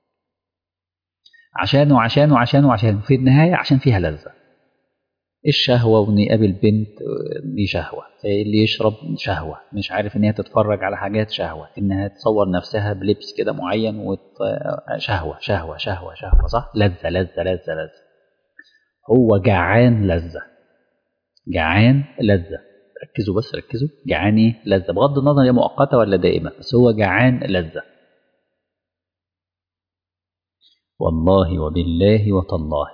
Speaker 1: عشان وعشان وعشان وعشان في النهاية عشان فيها لذة الشهوة وإن يقابل بنت دي شهوة اللي يشرب شهوة مش عارف إن هي تتفرج على حاجات شهوة إنها تصور نفسها بلبس كده معين وت... شهوة شهوة شهوة شهوة صح لذة لذة لذة لذة هو جعان لذة جعان لذة ركزوا بس ركزوا جعان ايه لذة بغض النظر هي مؤقتة ولا دائمة بس هو جعان لذة والله وبالله وتالله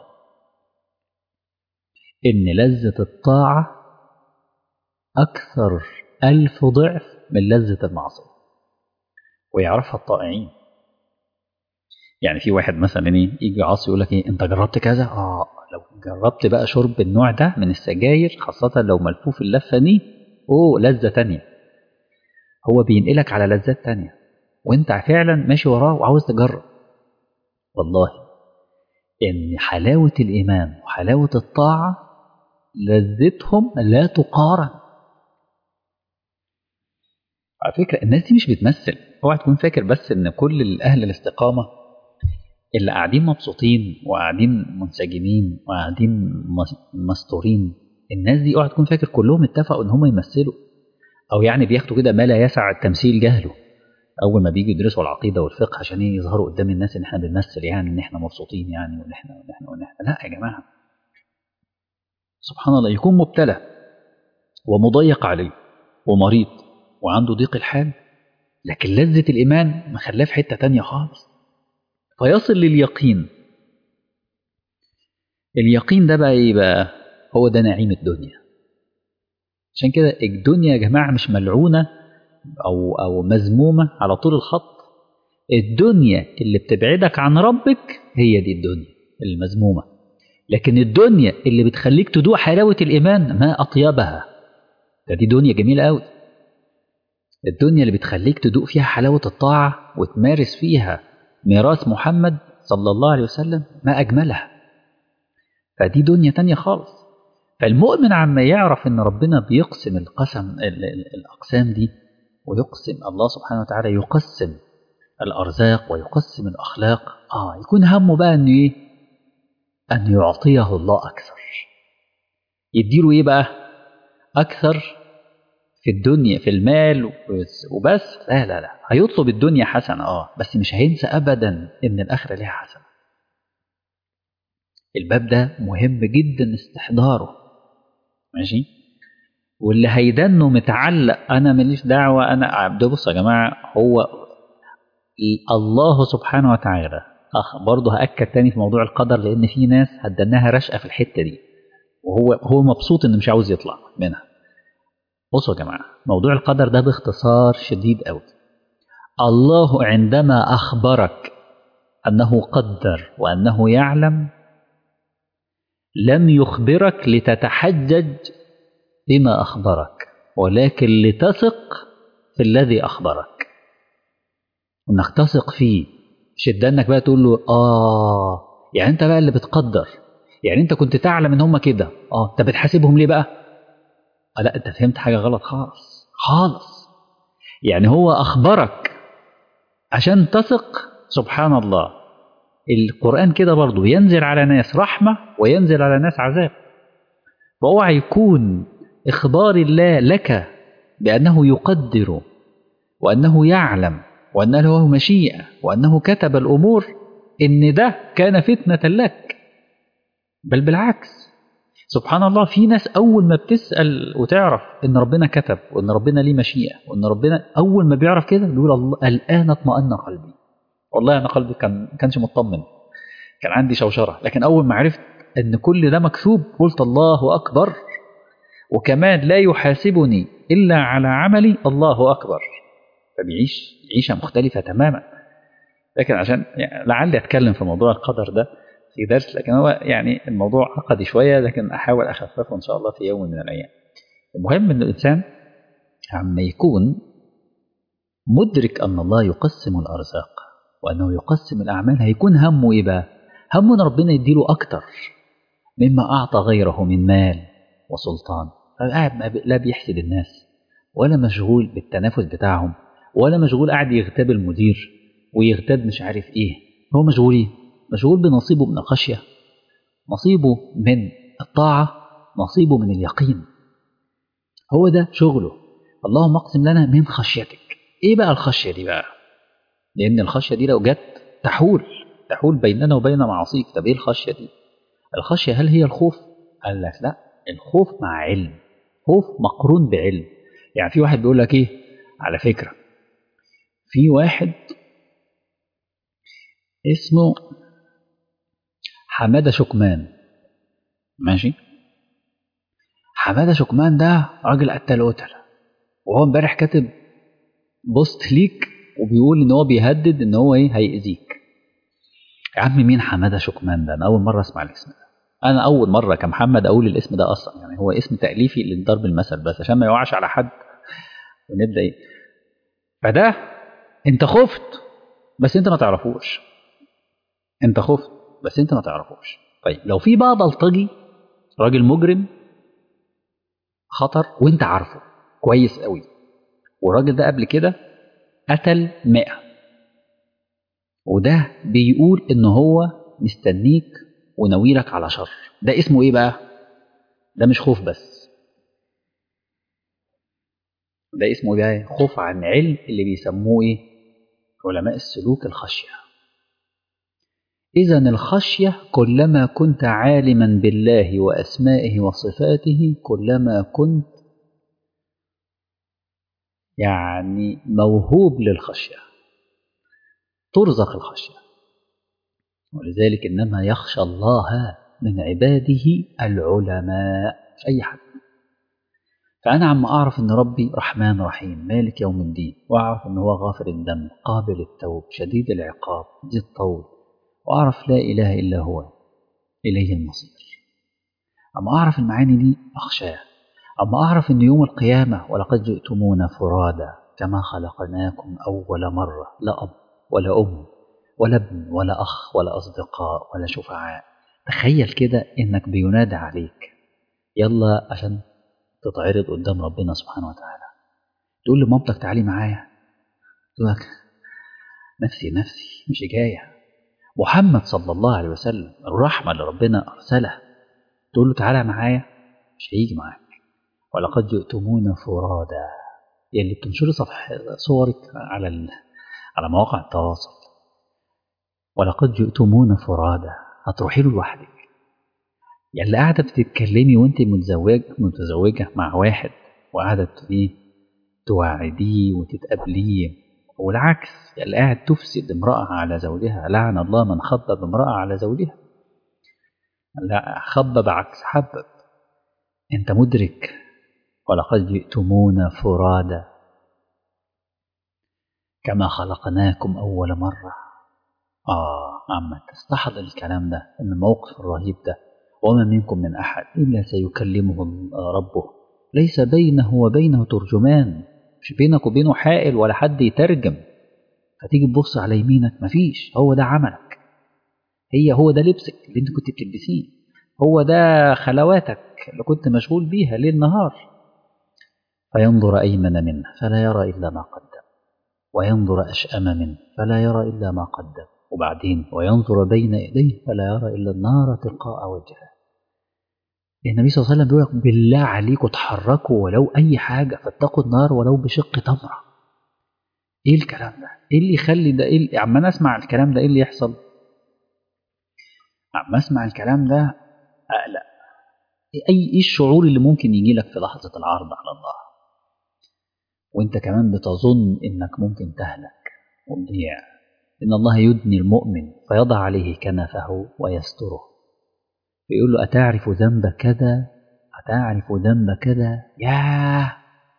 Speaker 1: إن لذة الطاعة أكثر ألف ضعف من لذة المعصية ويعرفها الطائعين يعني في واحد مثلا ايه يجي عاصي يقول لك ايه انت جربت كذا اه لو جربت بقى شرب النوع ده من السجاير خاصة لو ملفوف اللفة دي اوه لذة تانية هو بينقلك على لذات تانية وانت فعلا ماشي وراه وعاوز تجرب والله ان حلاوة الايمان وحلاوة الطاعة لذتهم لا تقارن على فكرة الناس دي مش بتمثل اوعى تكون فاكر بس ان كل اهل الاستقامة اللي قاعدين مبسوطين وقاعدين منسجمين وقاعدين مستورين الناس دي اوعى تكون فاكر كلهم اتفقوا ان هم يمثلوا او يعني بياخدوا كده ما لا يسع التمثيل جهله اول ما بيجوا يدرسوا العقيده والفقه عشان يظهروا قدام الناس ان احنا بنمثل يعني ان احنا مبسوطين يعني وان احنا وان احنا وان احنا لا يا جماعه سبحان الله يكون مبتلى ومضيق عليه ومريض وعنده ضيق الحال لكن لذة الإيمان مخلاه في حتة تانية خالص فيصل لليقين اليقين ده بقى ايه بقى هو ده نعيم الدنيا عشان كده الدنيا يا جماعة مش ملعونة أو أو مذمومة على طول الخط الدنيا اللي بتبعدك عن ربك هي دي الدنيا المذمومة لكن الدنيا اللي بتخليك تدوق حلاوة الإيمان ما أطيبها ده دي دنيا جميلة قوي الدنيا اللي بتخليك تدوق فيها حلاوة الطاعة وتمارس فيها ميراث محمد صلى الله عليه وسلم ما أجملها فدي دنيا تانية خالص فالمؤمن عما يعرف ان ربنا بيقسم القسم الاقسام دي ويقسم الله سبحانه وتعالى يقسم الارزاق ويقسم الاخلاق اه يكون همه بقى انه ايه ان يعطيه الله اكثر يديله ايه بقى اكثر في الدنيا في المال وبس لا لا لا هيطلب الدنيا حسنه اه بس مش هينسى ابدا ان الاخره ليها حسنه الباب ده مهم جدا استحضاره ماشي واللي هيدنه متعلق انا ماليش دعوه انا ده بص يا جماعه هو الله سبحانه وتعالى أخ برضه هاكد تاني في موضوع القدر لان في ناس هتدناها رشقه في الحته دي وهو هو مبسوط انه مش عاوز يطلع منها بصوا يا جماعه موضوع القدر ده باختصار شديد قوي الله عندما اخبرك انه قدر وانه يعلم لم يخبرك لتتحجج بما أخبرك ولكن لتثق في الذي أخبرك إنك تثق فيه شد إنك بقى تقول له آه يعني أنت بقى اللي بتقدر يعني أنت كنت تعلم إن هم كده آه أنت بتحاسبهم ليه بقى؟ آه لا أنت فهمت حاجة غلط خالص خالص يعني هو أخبرك عشان تثق سبحان الله القرآن كده برضه ينزل على ناس رحمة وينزل على ناس عذاب فاوعى يكون إخبار الله لك بأنه يقدر وأنه يعلم وأن له مشيئة وأنه كتب الأمور إن ده كان فتنة لك بل بالعكس سبحان الله في ناس أول ما بتسأل وتعرف إن ربنا كتب وإن ربنا ليه مشيئة وإن ربنا أول ما بيعرف كده بيقول الله الآن اطمأن قلبي والله أنا قلبي كان كانش مطمن كان عندي شوشرة لكن أول ما عرفت أن كل ده مكتوب قلت الله أكبر وكمان لا يحاسبني إلا على عملي الله أكبر فبيعيش عيشة مختلفة تماما لكن عشان يعني لعلي أتكلم في موضوع القدر ده في درس لكن هو يعني الموضوع عقدي شوية لكن أحاول أخففه إن شاء الله في يوم من الأيام المهم أن الإنسان عما يكون مدرك أن الله يقسم الأرزاق وأنه يقسم الأعمال هيكون همه إيه بقى؟ همه أن ربنا يديله أكتر مما أعطى غيره من مال وسلطان فقاعد لا بيحسد الناس ولا مشغول بالتنافس بتاعهم ولا مشغول قاعد يغتاب المدير ويغتاب مش عارف ايه هو مشغول ايه مشغول بنصيبه من الخشية نصيبه من الطاعة نصيبه من اليقين هو ده شغله اللهم اقسم لنا من خشيتك ايه بقى الخشية دي بقى لان الخشية دي لو جت تحول تحول بيننا وبين معاصيك طب ايه الخشية دي الخشية هل هي الخوف قال لك لا الخوف مع علم خوف مقرون بعلم يعني في واحد بيقول لك ايه على فكرة في واحد اسمه حمادة شكمان ماشي حمادة شكمان ده راجل قتال قتل وهو امبارح كاتب بوست ليك وبيقول ان هو بيهدد ان هو ايه هيأذيك يا عم مين حمادة شكمان ده انا اول مرة اسمع الاسم ده انا اول مرة كمحمد اقول الاسم ده اصلا يعني هو اسم تأليفي لضرب المثل بس عشان ما يوقعش على حد ونبدأ ايه فده انت خفت بس انت ما تعرفوش انت خفت بس انت ما تعرفوش طيب لو في بقى بلطجي راجل مجرم خطر وانت عارفه كويس قوي والراجل ده قبل كده قتل مئة وده بيقول ان هو مستنيك وناويلك على شر ده اسمه ايه بقى ده مش خوف بس ده اسمه ده خوف عن علم اللي بيسموه ايه علماء السلوك الخشيه إذا الخشية كلما كنت عالما بالله وأسمائه وصفاته كلما كنت يعني موهوب للخشية ترزق الخشية ولذلك إنما يخشى الله من عباده العلماء مش أي حد فأنا عم أعرف إن ربي رحمن رحيم مالك يوم الدين وأعرف إن هو غافر الذنب قابل التوب شديد العقاب ذي الطول وأعرف لا إله إلا هو إليه المصير أما أعرف المعاني دي أخشاه أما أعرف إن يوم القيامة ولقد جئتمونا فرادا كما خلقناكم أول مرة لا أب ولا أم ولا ابن ولا أخ ولا أصدقاء ولا شفعاء تخيل كده إنك بينادى عليك يلا عشان تتعرض قدام ربنا سبحانه وتعالى تقول لمامتك تعالي معايا تقول لك نفسي نفسي مش جاية محمد صلى الله عليه وسلم الرحمة اللي ربنا أرسلها تقول له تعالى معايا مش هيجي معاك ولقد جئتمونا فرادا يلي بتنشري صفح صورك على ال... على مواقع التواصل ولقد جئتمونا فرادا هتروحي له لوحدك يلي قاعدة بتتكلمي وانت متزوج متزوجة مع واحد وقاعدة ايه توعديه وتتقابليه والعكس يلي قاعد تفسد امرأة على زوجها لعن الله من خبب امرأة على زوجها لا خبب عكس حبب انت مدرك ولقد جئتمونا فرادا كما خلقناكم أول مرة آه عم تستحضر الكلام ده إن الموقف الرهيب ده وما منكم من أحد إلا سيكلمه ربه ليس بينه وبينه ترجمان مش بينك وبينه حائل ولا حد يترجم فتيجي تبص على يمينك مفيش هو ده عملك هي هو ده لبسك اللي انت كنت بتلبسيه هو ده خلواتك اللي كنت مشغول بيها ليل نهار فينظر أيمن منه فلا يرى إلا ما قدم وينظر أشأم منه فلا يرى إلا ما قدم وبعدين وينظر بين يديه فلا يرى إلا النار تلقاء وجهه النبي صلى الله عليه وسلم بيقول لك بالله عليكم اتحركوا ولو أي حاجة فاتقوا النار ولو بشق تمرة إيه الكلام ده؟ إيه اللي يخلي ده؟ إيه عما أسمع الكلام ده إيه اللي يحصل؟ عما أسمع الكلام ده أقلق أي إيه الشعور اللي ممكن يجي لك في لحظة العرض على الله؟ وأنت كمان بتظن إنك ممكن تهلك وتضيع إن الله يدني المؤمن فيضع عليه كنفه ويستره فيقول له أتعرف ذنب كذا أتعرف ذنب كذا ياه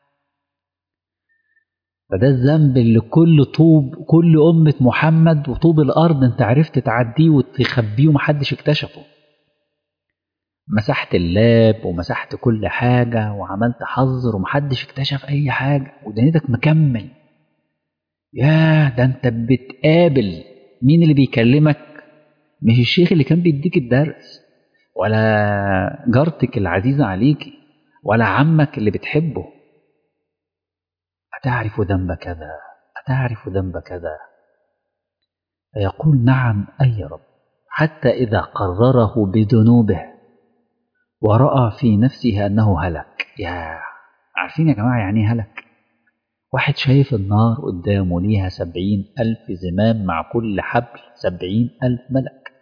Speaker 1: فده الذنب اللي كل طوب كل أمة محمد وطوب الأرض أنت عرفت تعديه وتخبيه ومحدش اكتشفه مسحت اللاب ومسحت كل حاجة وعملت حظر ومحدش اكتشف أي حاجة ودنيتك مكمل ياه ده أنت بتقابل مين اللي بيكلمك مش الشيخ اللي كان بيديك الدرس ولا جارتك العزيزة عليكي ولا عمك اللي بتحبه أتعرف ذنب كذا أتعرف ذنب كذا فيقول نعم أي رب حتى إذا قرره بذنوبه ورأى في نفسه أنه هلك يا عارفين يا جماعة يعني هلك واحد شايف النار قدامه ليها سبعين ألف زمام مع كل حبل سبعين ألف ملك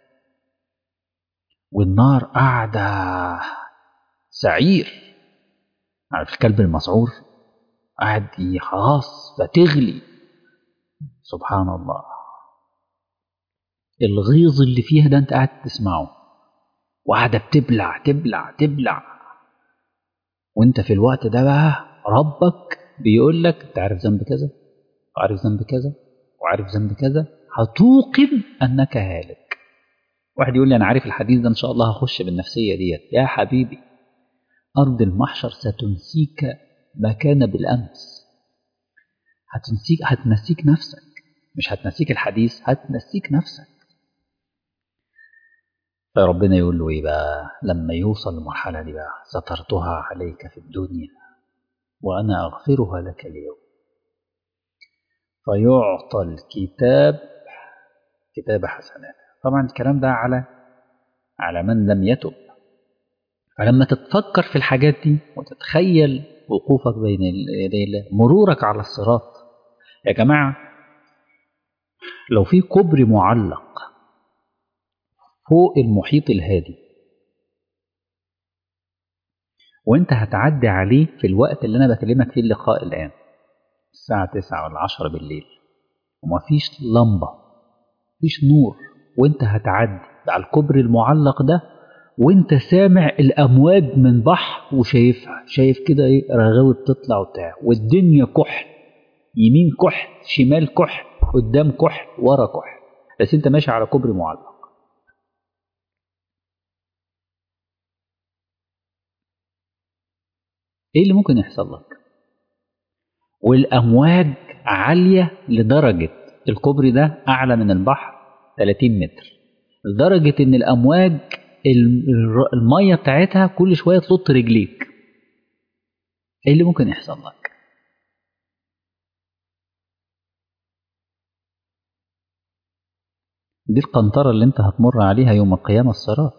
Speaker 1: والنار قاعدة سعير عارف الكلب المسعور قاعد خلاص فتغلي سبحان الله الغيظ اللي فيها ده انت قاعد تسمعه وقاعدة بتبلع تبلع تبلع وانت في الوقت ده بقى ربك بيقول لك انت عارف ذنب كذا وعارف ذنب كذا وعارف ذنب كذا هتوقن انك هالك واحد يقول لي انا عارف الحديث ده ان شاء الله هخش بالنفسيه ديت يا حبيبي ارض المحشر ستنسيك ما كان بالامس هتنسيك هتنسيك نفسك مش هتنسيك الحديث هتنسيك نفسك فربنا يقول له ايه بقى لما يوصل المرحله دي بقى سترتها عليك في الدنيا وانا اغفرها لك اليوم فيعطى الكتاب كتاب حسنات طبعا الكلام ده على على من لم يتب فلما تتفكر في الحاجات دي وتتخيل وقوفك بين يدي الله مرورك على الصراط يا جماعة لو في كوبري معلق فوق المحيط الهادي وانت هتعدي عليه في الوقت اللي انا بكلمك فيه اللقاء الان الساعة تسعة ولا عشرة بالليل ومفيش لمبة مفيش نور وانت هتعدي على الكوبري المعلق ده وانت سامع الامواج من بحر وشايفها شايف كده ايه رغاوي بتطلع وبتاع والدنيا كحل يمين كحل شمال كحل قدام كحل ورا كحل بس انت ماشي على كوبري معلق ايه اللي ممكن يحصل لك والامواج عاليه لدرجه الكوبري ده اعلى من البحر 30 متر لدرجه ان الامواج الميه بتاعتها كل شويه تلط رجليك ايه اللي ممكن يحصل لك دي القنطرة اللي انت هتمر عليها يوم القيامة الصراط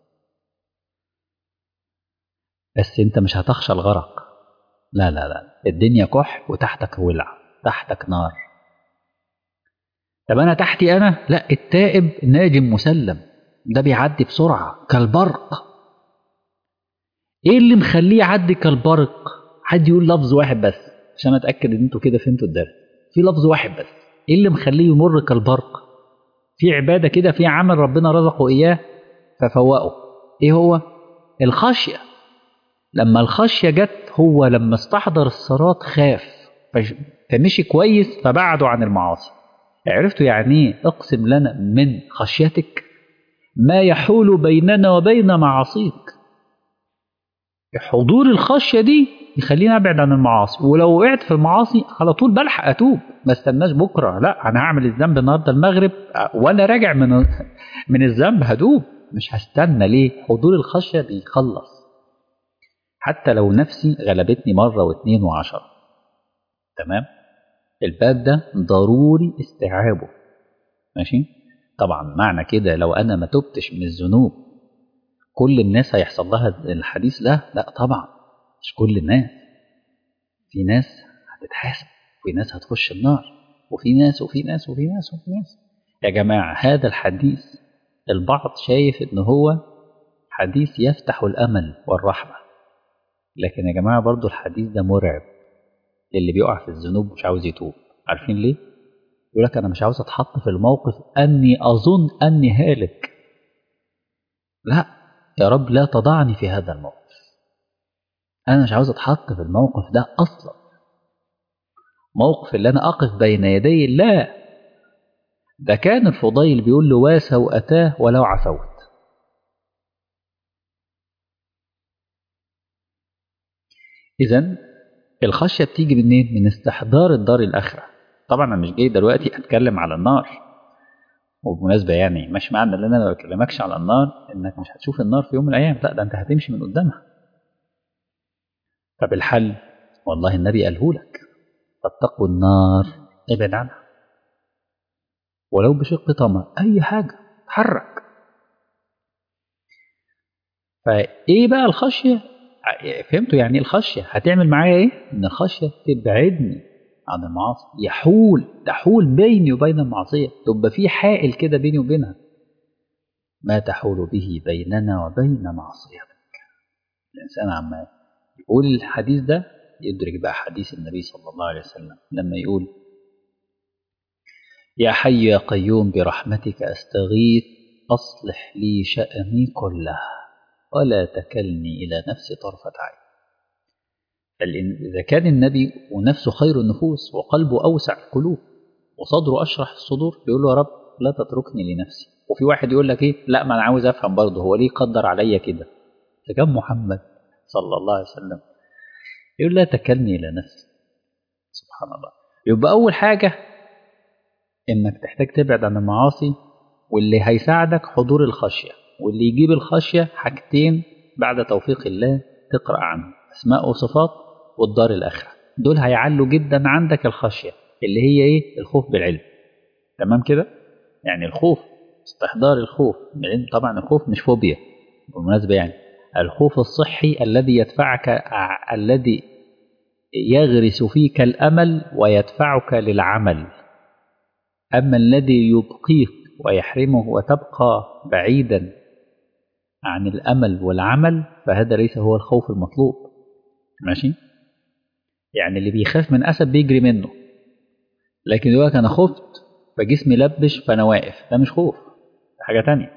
Speaker 1: بس انت مش هتخشى الغرق لا لا لا الدنيا كح وتحتك ولع تحتك نار طب انا تحتي انا لا التائب ناجم مسلم ده بيعدي بسرعة كالبرق ايه اللي مخليه يعدي كالبرق حد يقول لفظ واحد بس عشان اتاكد ان انتوا كده فهمتوا الدرس في لفظ واحد بس ايه اللي مخليه يمر كالبرق في عباده كده في عمل ربنا رزقه اياه ففوقه ايه هو الخشيه لما الخشيه جت هو لما استحضر الصراط خاف فمشي كويس فبعدوا عن المعاصي عرفتوا يعني ايه اقسم لنا من خشيتك ما يحول بيننا وبين معاصيك حضور الخشيه دي يخليني ابعد عن المعاصي ولو وقعت في المعاصي على طول بلحق اتوب ما استناش بكره لا انا هعمل الذنب النهارده المغرب وانا راجع من من الذنب هدوب مش هستنى ليه حضور الخشيه بيخلص حتى لو نفسي غلبتني مره واثنين وعشرة تمام الباب ده ضروري استيعابه ماشي طبعا معنى كده لو انا ما تبتش من الذنوب كل الناس هيحصل لها الحديث ده لا طبعا مش كل الناس في ناس هتتحاسب وفي ناس هتخش النار وفي ناس وفي ناس وفي ناس وفي ناس يا جماعة هذا الحديث البعض شايف ان هو حديث يفتح الامل والرحمة لكن يا جماعة برضو الحديث ده مرعب للي بيقع في الذنوب مش عاوز يتوب عارفين ليه؟ يقول لك انا مش عاوز اتحط في الموقف اني اظن اني هالك لا يا رب لا تضعني في هذا الموقف أنا مش عاوز أتحط في الموقف ده أصلا موقف اللي أنا أقف بين يدي الله ده كان الفضيل بيقول له واسى وأتاه ولو عفوت إذا الخشية بتيجي منين؟ من استحضار الدار الآخرة طبعا أنا مش جاي دلوقتي أتكلم على النار وبمناسبة يعني مش معنى ان انا ما بكلمكش على النار انك مش هتشوف النار في يوم من الايام لا ده انت هتمشي من قدامها طب الحل والله النبي قاله لك فاتقوا النار ابعد عنها ولو بشق تمر اي حاجة اتحرك فايه بقى الخشية فهمتوا يعني ايه الخشية هتعمل معايا ايه ان الخشية تبعدني عن المعاصي يحول تحول بيني وبين المعصية تبقى في حائل كده بيني وبينها ما تحول به بيننا وبين معصيتك الإنسان عما يقول الحديث ده يدرك بقى حديث النبي صلى الله عليه وسلم لما يقول يا حي يا قيوم برحمتك أستغيث أصلح لي شأني كله ولا تكلني إلى نفسي طرفة عين إذا كان النبي ونفسه خير النفوس وقلبه أوسع القلوب وصدره أشرح الصدور بيقول له يا رب لا تتركني لنفسي وفي واحد يقول لك إيه لا ما أنا عاوز أفهم برضه هو ليه قدر عليا كده فكان محمد صلى الله عليه وسلم يقول لا تكلني إلى نفسي سبحان الله يبقى أول حاجة إنك تحتاج تبعد عن المعاصي واللي هيساعدك حضور الخشية واللي يجيب الخشية حاجتين بعد توفيق الله تقرأ عنه أسماء وصفات والدار الآخرة دول هيعلوا جدا عندك الخشية اللي هي إيه الخوف بالعلم تمام كده يعني الخوف استحضار الخوف بالعلم طبعا الخوف مش فوبيا بالمناسبة يعني الخوف الصحي الذي يدفعك الذي يغرس فيك الأمل ويدفعك للعمل أما الذي يبقيك ويحرمه وتبقى بعيدا عن الأمل والعمل فهذا ليس هو الخوف المطلوب ماشي يعني اللي بيخاف من أسد بيجري منه لكن يقول لك أنا خفت فجسمي لبش فأنا واقف ده مش خوف حاجة تانية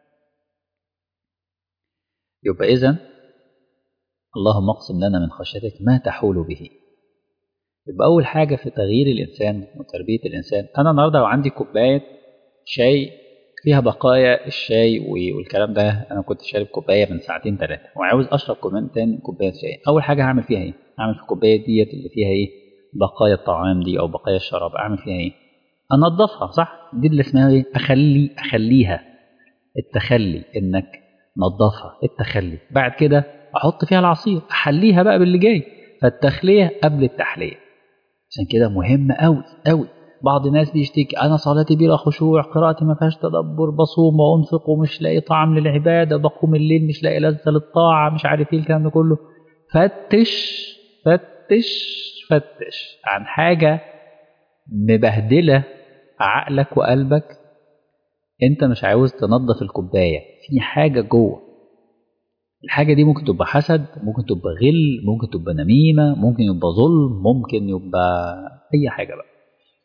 Speaker 1: يبقى إذا اللهم اقسم لنا من خشيتك ما تحول به يبقى أول حاجة في تغيير الإنسان وتربية الإنسان أنا النهاردة لو عندي كوباية شاي فيها بقايا الشاي والكلام ده أنا كنت شارب كوباية من ساعتين ثلاثة وعاوز أشرب كمان تاني كوباية شاي أول حاجة هعمل فيها إيه؟ هعمل في الكوباية ديت اللي فيها إيه؟ بقايا الطعام دي أو بقايا الشراب أعمل فيها إيه؟ أنظفها صح؟ دي اللي اسمها إيه؟ أخلي أخليها التخلي إنك نظفها التخلي بعد كده أحط فيها العصير أحليها بقى باللي جاي فالتخلية قبل التحلية عشان كده مهم أوي أوي بعض الناس بيشتكي أنا صلاتي بلا خشوع قراءتي ما فيهاش تدبر بصوم وأنفق ومش لاقي طعم للعبادة بقوم الليل مش لاقي لذة للطاعة مش عارف إيه الكلام ده كله فتش فتش فتش عن حاجة مبهدلة عقلك وقلبك أنت مش عاوز تنظف الكوباية في حاجة جوه الحاجة دي ممكن تبقى حسد ممكن تبقى غل ممكن تبقى نميمة ممكن يبقى ظلم ممكن يبقى أي حاجة بقى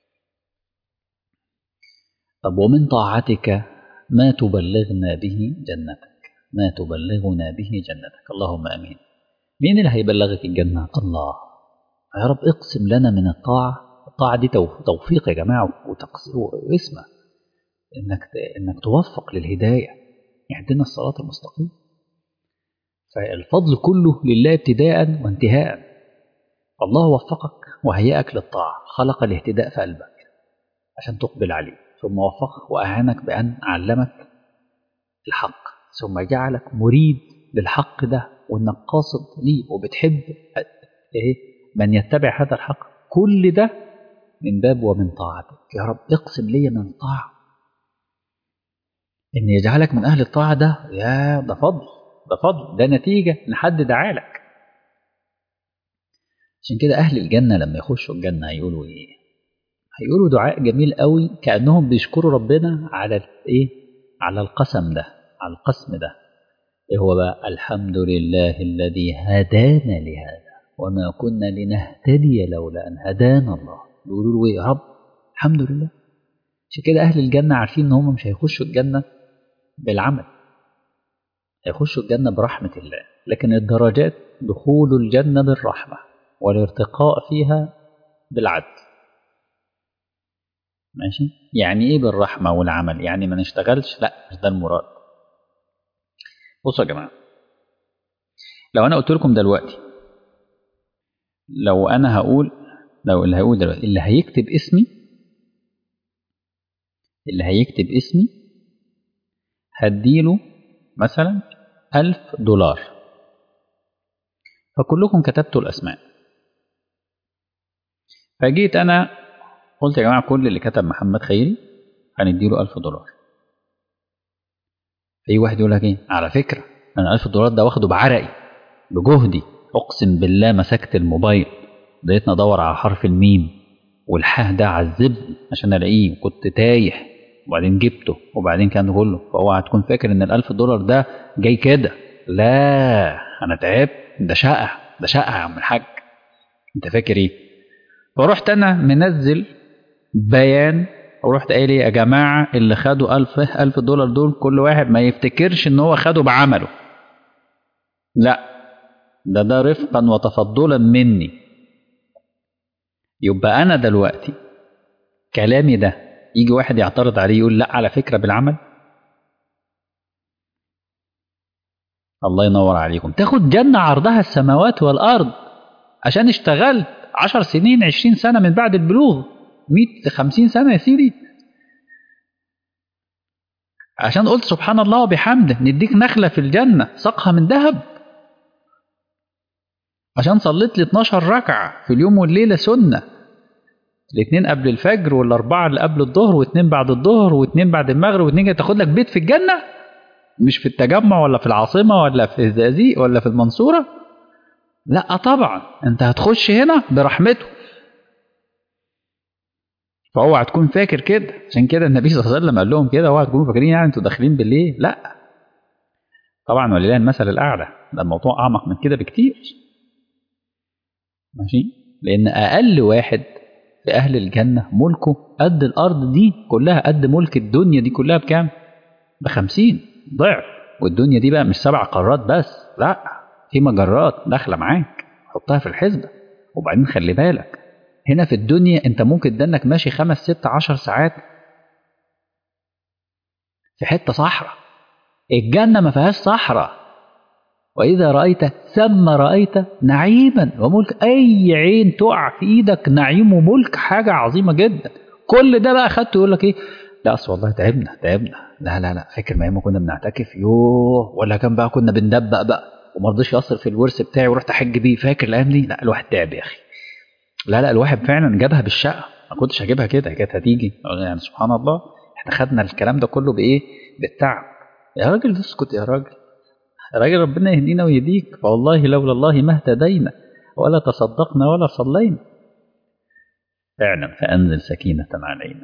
Speaker 1: طب ومن طاعتك ما تبلغنا به جنتك ما تبلغنا به جنتك اللهم امين مين اللي هيبلغك الجنه الله يا رب اقسم لنا من الطاعه الطاعه دي توفيق يا جماعه واسمه انك انك توفق للهدايه يهدنا الصراط المستقيم فالفضل كله لله ابتداء وانتهاء الله وفقك وهيئك للطاعه خلق الاهتداء في قلبك عشان تقبل عليه ثم وفقك وأعانك بأن علمك الحق ثم جعلك مريد للحق ده وإنك قاصد ليه وبتحب إيه من يتبع هذا الحق كل ده من باب ومن طاعتك يا رب اقسم لي من طاعة إن يجعلك من أهل الطاعة ده يا ده فضل ده فضل ده نتيجة لحد دعالك عشان كده أهل الجنة لما يخشوا الجنة هيقولوا إيه هيقولوا دعاء جميل قوي كأنهم بيشكروا ربنا على ايه على القسم ده على القسم ده ايه هو بقى الحمد لله الذي هدانا لهذا وما كنا لنهتدي لولا ان هدانا الله بيقولوا له ايه يا رب الحمد لله عشان كده اهل الجنه عارفين ان هم مش هيخشوا الجنه بالعمل هيخشوا الجنه برحمه الله لكن الدرجات دخول الجنه بالرحمه والارتقاء فيها بالعدل ماشي يعني ايه بالرحمة والعمل يعني ما نشتغلش لا مش ده المراد بصوا يا جماعة لو انا قلت لكم دلوقتي لو انا هقول لو اللي هيقول دلوقتي اللي هيكتب اسمي اللي هيكتب اسمي هديله مثلا ألف دولار فكلكم كتبتوا الأسماء فجيت أنا قلت يا جماعة كل اللي كتب محمد خيري هنديله ألف دولار في واحد يقول لك ايه على فكرة أنا ألف دولار ده واخده بعرقي بجهدي أقسم بالله مسكت الموبايل بديت أدور على حرف الميم والحاه ده عذبني عشان ألاقيه وكنت تايه وبعدين جبته وبعدين كان كله فهو هتكون فاكر إن الألف دولار ده جاي كده لا أنا تعبت ده شقة ده شقة يا عم الحاج أنت فاكر إيه فرحت أنا منزل بيان ورحت قايل يا جماعة اللي خدوا ألف ألف دولار دول كل واحد ما يفتكرش إن هو خده بعمله لا ده ده رفقا وتفضلا مني يبقى أنا دلوقتي كلامي ده يجي واحد يعترض عليه يقول لا على فكرة بالعمل الله ينور عليكم تاخد جنة عرضها السماوات والأرض عشان اشتغلت عشر سنين عشرين سنة من بعد البلوغ مئة خمسين سنة يا سيدي عشان قلت سبحان الله وبحمده نديك نخلة في الجنة سقها من ذهب عشان صليت لي 12 ركعة في اليوم والليلة سنة الاثنين قبل الفجر والأربعة اللي قبل الظهر واثنين بعد الظهر واثنين بعد المغرب واثنين تاخد لك بيت في الجنة مش في التجمع ولا في العاصمة ولا في الزقازيق ولا في المنصورة لا طبعا انت هتخش هنا برحمته فاوعى تكون فاكر كده عشان كده النبي صلى الله عليه وسلم قال لهم كده اوعى تكونوا فاكرين يعني انتوا داخلين بالليل لا طبعا ولله المثل الاعلى ده الموضوع اعمق من كده بكتير ماشي لان اقل واحد في اهل الجنه ملكه قد الارض دي كلها قد ملك الدنيا دي كلها بكام بخمسين ضعف والدنيا دي بقى مش سبع قارات بس لا في مجرات داخلة معاك حطها في الحسبة وبعدين خلي بالك هنا في الدنيا انت ممكن دنك ماشي خمس ست عشر ساعات في حتة صحراء الجنة ما فيهاش صحراء وإذا رأيت ثم رأيت نعيما وملك أي عين تقع في إيدك نعيم وملك حاجة عظيمة جدا كل ده بقى خدته يقول لك إيه لا أصل والله تعبنا تعبنا لا لا لا فاكر ما كنا بنعتكف يوه ولا كان بقى كنا بندبق بقى وما رضيش يصرف الورث بتاعي ورحت احج بيه فاكر الايام دي لا الواحد تعب يا اخي لا لا الواحد فعلا جابها بالشقه ما كنتش هجيبها كده كانت هتيجي يعني سبحان الله احنا خدنا الكلام ده كله بايه بالتعب يا راجل اسكت يا راجل يا راجل ربنا يهدينا ويهديك فوالله لولا الله ما اهتدينا ولا تصدقنا ولا صلينا فعلا فانزل سكينه علينا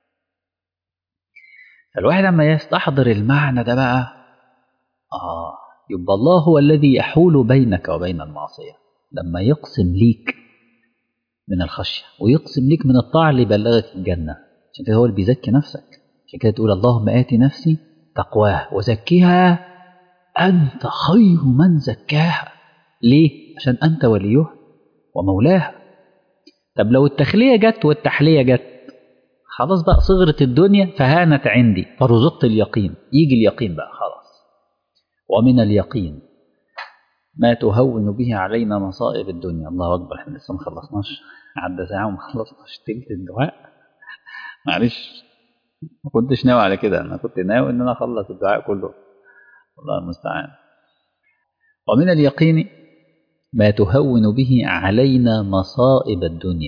Speaker 1: فالواحد لما يستحضر المعنى ده بقى اه يبقى الله هو الذي يحول بينك وبين المعصية لما يقسم ليك من الخشية ويقسم ليك من الطاعة اللي يبلغك الجنة عشان كده هو اللي بيزكي نفسك عشان كده تقول اللهم آتي نفسي تقواها وزكيها أنت خير من زكاها ليه؟ عشان أنت وليها ومولاها طب لو التخلية جت والتحلية جت خلاص بقى صغرت الدنيا فهانت عندي فرزقت اليقين يجي اليقين بقى خلاص ومن اليقين ما تهون به علينا مصائب الدنيا الله اكبر احنا لسه ما خلصناش عدى ساعه وما خلصناش تلت الدعاء معلش ما كنتش ناوي على كده انا كنت ناوي ان انا اخلص الدعاء كله الله المستعان ومن اليقين ما تهون به علينا مصائب الدنيا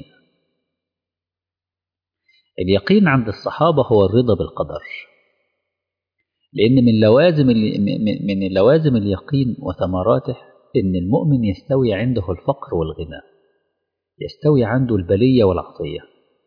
Speaker 1: اليقين عند الصحابه هو الرضا بالقدر لأن من لوازم من لوازم اليقين وثمراته إن المؤمن يستوي عنده الفقر والغنى يستوي عنده البلية والعطية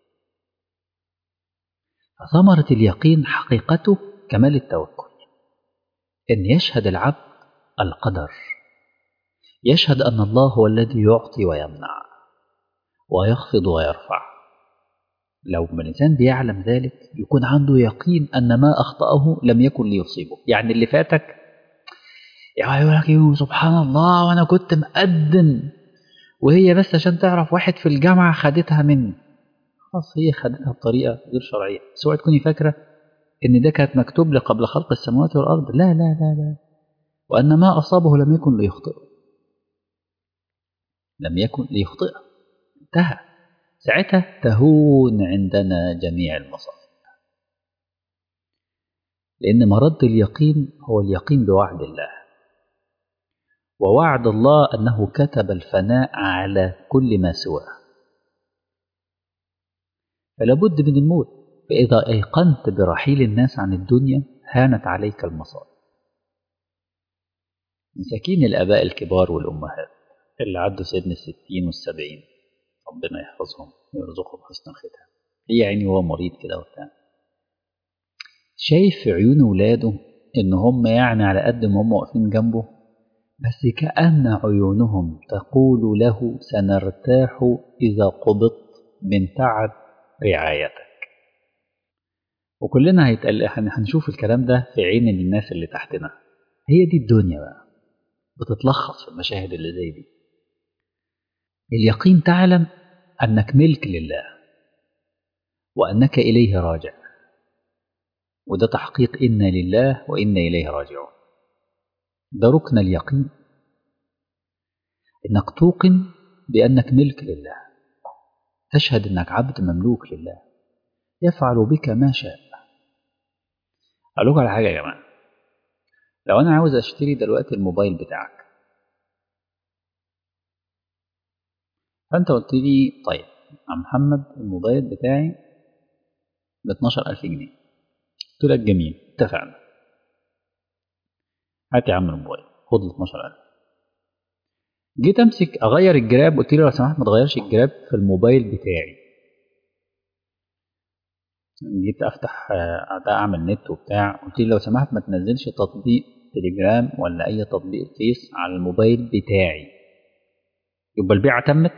Speaker 1: فثمرة اليقين حقيقته كمال التوكل إن يشهد العبد القدر يشهد أن الله هو الذي يعطي ويمنع ويخفض ويرفع لو الإنسان بيعلم ذلك يكون عنده يقين أن ما أخطأه لم يكن ليصيبه يعني اللي فاتك يقول لك سبحان الله وأنا كنت مقدم وهي بس عشان تعرف واحد في الجامعة خدتها مني خلاص هي خدتها بطريقة غير شرعية بس اوعي تكوني فاكرة إن ده كانت مكتوب لي قبل خلق السماوات والأرض لا لا لا لا وأن ما أصابه لم يكن ليخطئه لم يكن ليخطئه انتهى ساعتها تهون عندنا جميع المصائب لأن مرد اليقين هو اليقين بوعد الله ووعد الله أنه كتب الفناء على كل ما سواه فلا بد من الموت فإذا أيقنت برحيل الناس عن الدنيا هانت عليك المصائب مساكين الآباء الكبار والأمهات اللي عدوا سن الستين والسبعين ربنا يحفظهم ويرزقهم حسن الختام هي عيني وهو مريض كده وبتاع شايف في عيون ولاده ان هم يعني على قد ما هم واقفين جنبه بس كأن عيونهم تقول له سنرتاح إذا قبضت من تعب رعايتك وكلنا هيتقل هنشوف الكلام ده في عين الناس اللي تحتنا هي دي الدنيا بقى بتتلخص في المشاهد اللي زي دي اليقين تعلم أنك ملك لله وأنك إليه راجع وده تحقيق إنا لله وإنا إليه راجعون ده ركن اليقين إنك توقن بأنك ملك لله تشهد أنك عبد مملوك لله يفعل بك ما شاء أقول لكم على حاجة يا جماعة لو أنا عاوز أشتري دلوقتي الموبايل بتاعك فأنت قلت لي طيب عم محمد الموبايل بتاعي ب 12000 جنيه قلت لك جميل اتفقنا هات يا عم الموبايل خد ال 12000 جيت امسك اغير الجراب قلت لي لو سمحت ما تغيرش الجراب في الموبايل بتاعي جيت افتح اعمل نت وبتاع قلت لي لو سمحت ما تنزلش تطبيق تليجرام ولا اي تطبيق فيس على الموبايل بتاعي يبقى البيعه تمت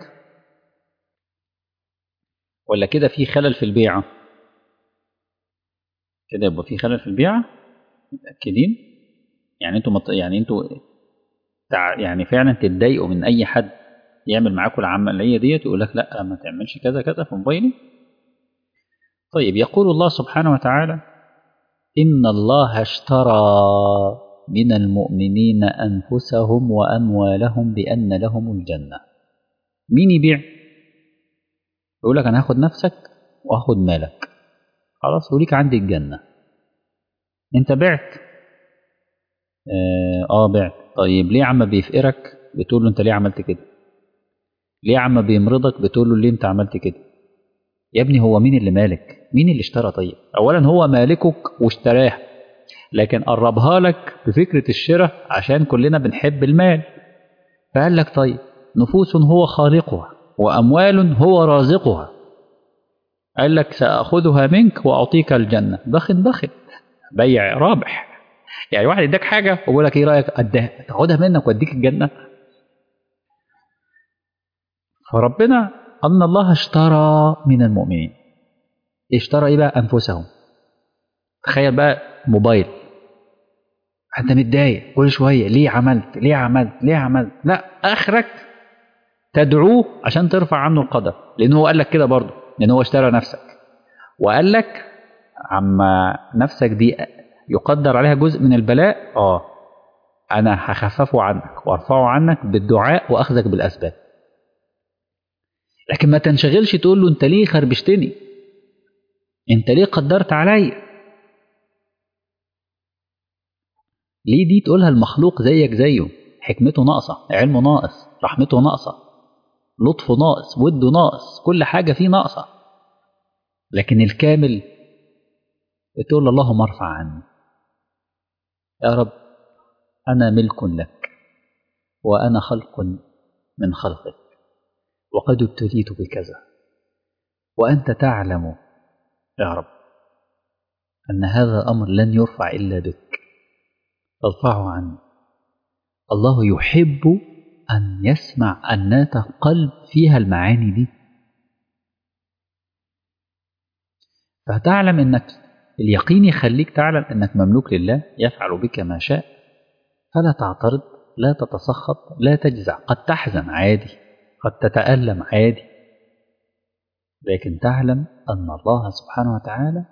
Speaker 1: ولا كده في خلل في البيعه كده يبقى في خلل في البيعه متاكدين يعني انتوا مط... يعني انتوا تع... يعني فعلا تتضايقوا من اي حد يعمل معاكم العمليه ديت يقول لك لا ما تعملش كذا كذا في موبايلي طيب يقول الله سبحانه وتعالى ان الله اشترى من المؤمنين انفسهم واموالهم بان لهم الجنه مين يبيع يقول لك انا هاخد نفسك واخد مالك خلاص وليك عندي الجنه انت بعت اه, آه بعت طيب ليه عم بيفقرك بتقول له انت ليه عملت كده ليه عم بيمرضك بتقول له ليه انت عملت كده يا ابني هو مين اللي مالك مين اللي اشترى طيب اولا هو مالكك واشتراه لكن قربها لك بفكرة الشراء عشان كلنا بنحب المال فقال لك طيب نفوس هو خالقها وأموال هو رازقها قال لك سأخذها منك وأعطيك الجنة بخت بخت بيع رابح يعني واحد يديك حاجة ويقول لك إيه رأيك أديها تاخدها منك وأديك الجنة فربنا أن الله اشترى من المؤمنين اشترى إيه بقى أنفسهم تخيل بقى موبايل انت متضايق كل شويه ليه عملت ليه عملت ليه عملت لا اخرك تدعوه عشان ترفع عنه القدر لان هو قال لك كده برضه لان هو اشترى نفسك وقال لك عما نفسك دي يقدر عليها جزء من البلاء اه انا هخففه عنك وارفعه عنك بالدعاء واخذك بالاسباب لكن ما تنشغلش تقول له انت ليه خربشتني انت ليه قدرت عليا ليه دي تقولها المخلوق زيك زيه حكمته ناقصة علمه ناقص رحمته ناقصة لطفه ناقص وده ناقص كل حاجة فيه ناقصة لكن الكامل بتقول اللهم ارفع عني يا رب أنا ملك لك وأنا خلق من خلقك وقد ابتليت بكذا وأنت تعلم يا رب أن هذا أمر لن يرفع إلا بك ارفعه عني الله يحب أن يسمع أنات قلب فيها المعاني دي فتعلم أنك اليقين يخليك تعلم أنك مملوك لله يفعل بك ما شاء فلا تعترض لا تتسخط لا تجزع قد تحزن عادي قد تتألم عادي لكن تعلم أن الله سبحانه وتعالى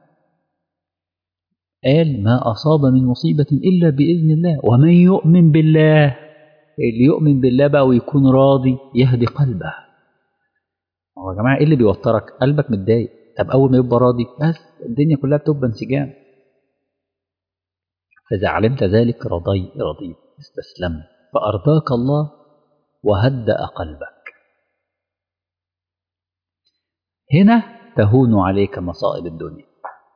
Speaker 1: قال ما أصاب من مصيبة إلا بإذن الله ومن يؤمن بالله اللي يؤمن بالله بقى ويكون راضي يهدي قلبه هو يا جماعة إيه اللي بيوترك قلبك متضايق طب أول ما يبقى راضي بس الدنيا كلها بتبقى انسجام فإذا علمت ذلك رضي رضيت استسلمت فأرضاك الله وهدأ قلبك هنا تهون عليك مصائب الدنيا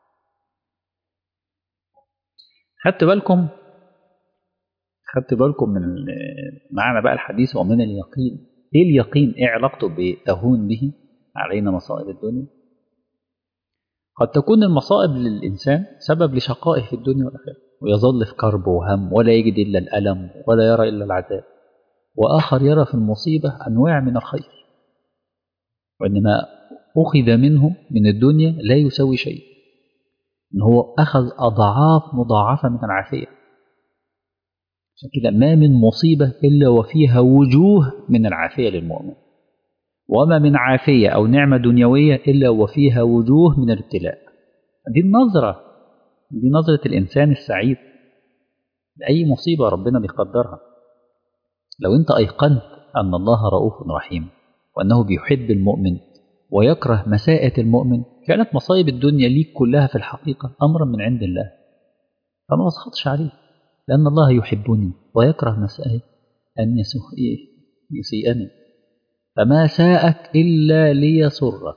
Speaker 1: خدت بالكم خدت بالكم من معنى بقى الحديث ومن اليقين ايه اليقين ايه علاقته بتهون به علينا مصائب الدنيا قد تكون المصائب للإنسان سبب لشقائه في الدنيا والآخرة ويظل في كرب وهم ولا يجد إلا الألم ولا يرى إلا العذاب وآخر يرى في المصيبة أنواع من الخير وإنما أخذ منه من الدنيا لا يسوي شيء إن هو أخذ أضعاف مضاعفة من العافية عشان كده ما من مصيبة إلا وفيها وجوه من العافية للمؤمن وما من عافية أو نعمة دنيوية إلا وفيها وجوه من الابتلاء دي النظرة دي نظرة الإنسان السعيد لأي مصيبة ربنا بيقدرها لو أنت أيقنت أن الله رؤوف رحيم وأنه بيحب المؤمن ويكره مساءة المؤمن كانت مصايب الدنيا ليك كلها في الحقيقة أمرا من عند الله فما تسخطش عليه لأن الله يحبني ويكره مساءة أن يسيئني فما ساءك إلا ليسرك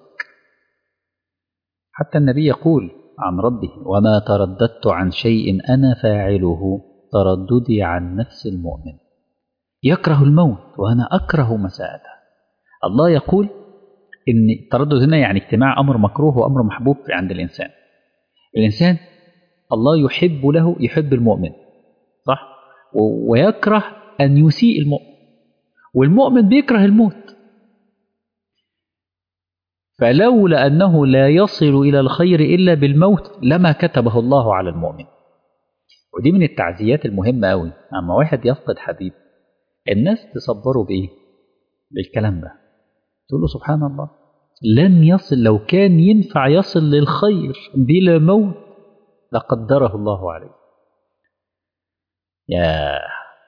Speaker 1: حتى النبي يقول عن ربه وما ترددت عن شيء أنا فاعله ترددي عن نفس المؤمن يكره الموت وأنا أكره مساءته الله يقول إن التردد هنا يعني اجتماع أمر مكروه وأمر محبوب عند الإنسان الإنسان الله يحب له يحب المؤمن صح ويكره أن يسيء المؤمن والمؤمن بيكره الموت فلولا أنه لا يصل إلى الخير إلا بالموت لما كتبه الله على المؤمن ودي من التعزيات المهمة أوي أما واحد يفقد حبيب الناس تصبره بإيه؟ بالكلام ده تقول له سبحان الله لن يصل لو كان ينفع يصل للخير بلا موت لقدره الله عليه يا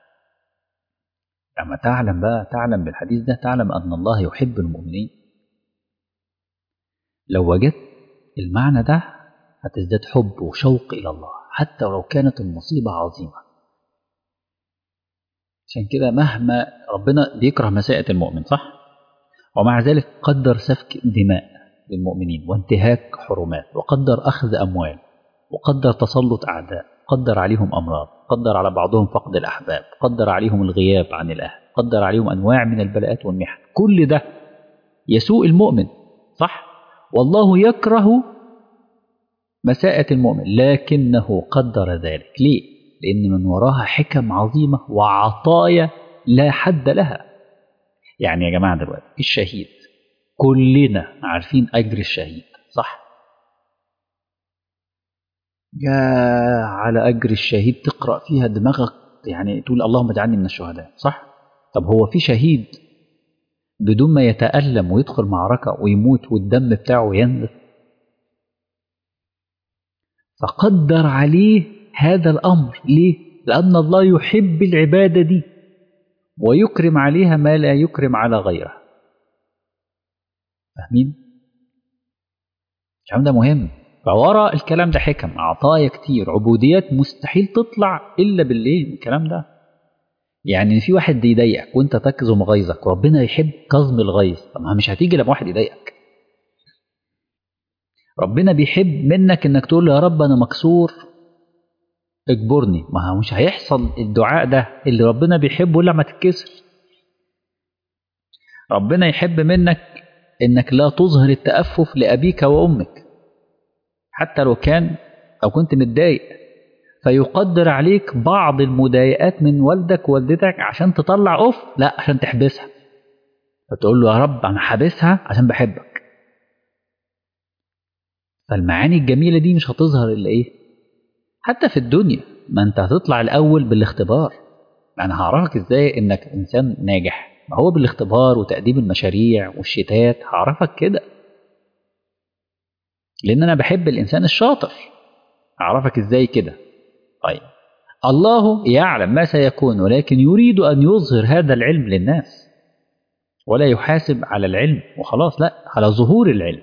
Speaker 1: لما تعلم بقى تعلم بالحديث ده تعلم أن الله يحب المؤمنين لو وجدت المعنى ده هتزداد حب وشوق إلى الله حتى ولو كانت المصيبة عظيمة عشان كده مهما ربنا بيكره مساءة المؤمن صح؟ ومع ذلك قدر سفك دماء للمؤمنين وانتهاك حرمات وقدر أخذ أموال وقدر تسلط أعداء قدر عليهم أمراض قدر على بعضهم فقد الأحباب قدر عليهم الغياب عن الأهل قدر عليهم أنواع من البلاءات والمحن كل ده يسوء المؤمن صح والله يكره مساءة المؤمن لكنه قدر ذلك ليه لأن من وراها حكم عظيمة وعطايا لا حد لها يعني يا جماعة دلوقتي الشهيد كلنا عارفين أجر الشهيد صح يا على أجر الشهيد تقرأ فيها دماغك يعني تقول اللهم اجعلني من الشهداء صح طب هو في شهيد بدون ما يتألم ويدخل معركة ويموت والدم بتاعه ينزف فقدر عليه هذا الأمر ليه؟ لأن الله يحب العبادة دي ويكرم عليها ما لا يكرم على غيره فاهمين؟ الكلام ده مهم فورا الكلام ده حكم عطايا كتير عبوديات مستحيل تطلع إلا بالليل الكلام ده يعني في واحد يضايقك وانت تكظم غيظك وربنا يحب كظم الغيظ طب ما مش هتيجي لما واحد يضايقك ربنا بيحب منك انك تقول له يا رب انا مكسور اجبرني ما هو مش هيحصل الدعاء ده اللي ربنا بيحبه الا ما تتكسر ربنا يحب منك انك لا تظهر التأفف لأبيك وأمك حتى لو كان أو كنت متضايق فيقدر عليك بعض المضايقات من والدك ووالدتك عشان تطلع اوف لا عشان تحبسها فتقول له يا رب انا حابسها عشان بحبك فالمعاني الجميلة دي مش هتظهر إلا إيه حتى في الدنيا ما أنت هتطلع الأول بالاختبار أنا هعرفك إزاي إنك إنسان ناجح ما هو بالاختبار وتقديم المشاريع والشتات هعرفك كده لأن أنا بحب الإنسان الشاطر أعرفك إزاي كده طيب الله يعلم ما سيكون ولكن يريد أن يظهر هذا العلم للناس ولا يحاسب على العلم وخلاص لا على ظهور العلم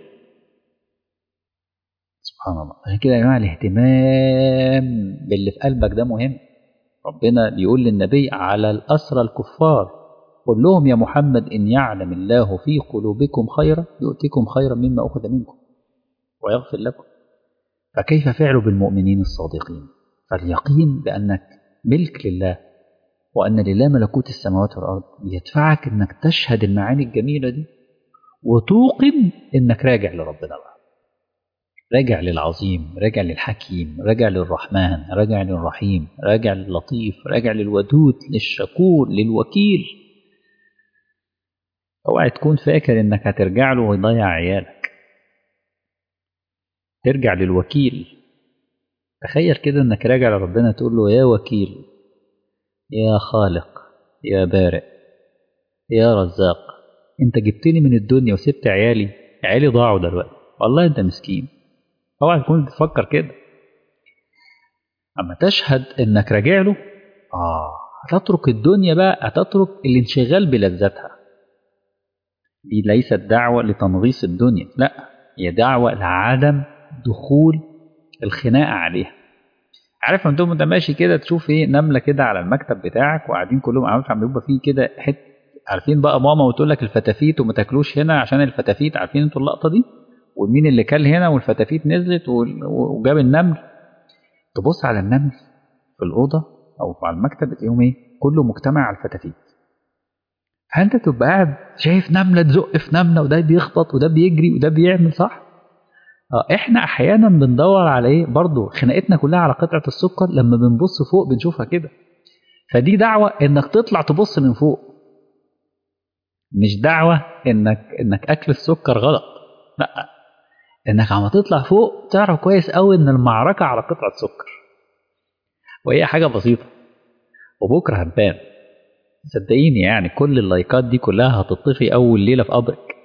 Speaker 1: سبحان الله عشان كده يا جماعة الاهتمام باللي في قلبك ده مهم ربنا بيقول للنبي على الأسرى الكفار قل لهم يا محمد إن يعلم الله في قلوبكم خيرا يؤتكم خيرا مما أخذ منكم ويغفر لكم فكيف فعل بالمؤمنين الصادقين فاليقين بأنك ملك لله وأن لله ملكوت السماوات والأرض بيدفعك أنك تشهد المعاني الجميلة دي وتوقن أنك راجع لربنا بقى راجع للعظيم راجع للحكيم راجع للرحمن راجع للرحيم راجع للطيف راجع للودود للشكور للوكيل اوعى تكون فاكر انك هترجع له ويضيع عيالك ترجع للوكيل تخيل كده انك راجع لربنا تقول له يا وكيل يا خالق يا بارئ يا رزاق انت جبتني من الدنيا وسبت عيالي عيالي ضاعوا دلوقتي والله انت مسكين اوعى تكون بتفكر كده اما تشهد انك راجع له اه هتترك الدنيا بقى هتترك الانشغال بلذاتها دي ليست دعوة لتنغيص الدنيا لا هي دعوة لعدم دخول الخناقة عليها عارف لما انت ماشي كده تشوف ايه نملة كده على المكتب بتاعك وقاعدين كلهم عارف عم بيبقى فيه كده حت عارفين بقى ماما وتقول لك الفتافيت وما تاكلوش هنا عشان الفتافيت عارفين انتوا اللقطة دي ومين اللي كل هنا والفتافيت نزلت وجاب النمل تبص على النمل في الأوضة أو على المكتب تلاقيهم ايه كله مجتمع على الفتافيت فانت تبقى قاعد شايف نملة تزق في نملة وده بيخبط وده بيجري وده بيعمل صح اه احنا احيانا بندور على ايه برضه خناقتنا كلها على قطعة السكر لما بنبص فوق بنشوفها كده فدي دعوة انك تطلع تبص من فوق مش دعوة انك انك اكل السكر غلط لا انك عم تطلع فوق تعرف كويس قوي ان المعركة على قطعة سكر وهي حاجة بسيطة وبكرة هتبان صدقيني يعني كل اللايكات دي كلها هتطفي أول ليلة في قبرك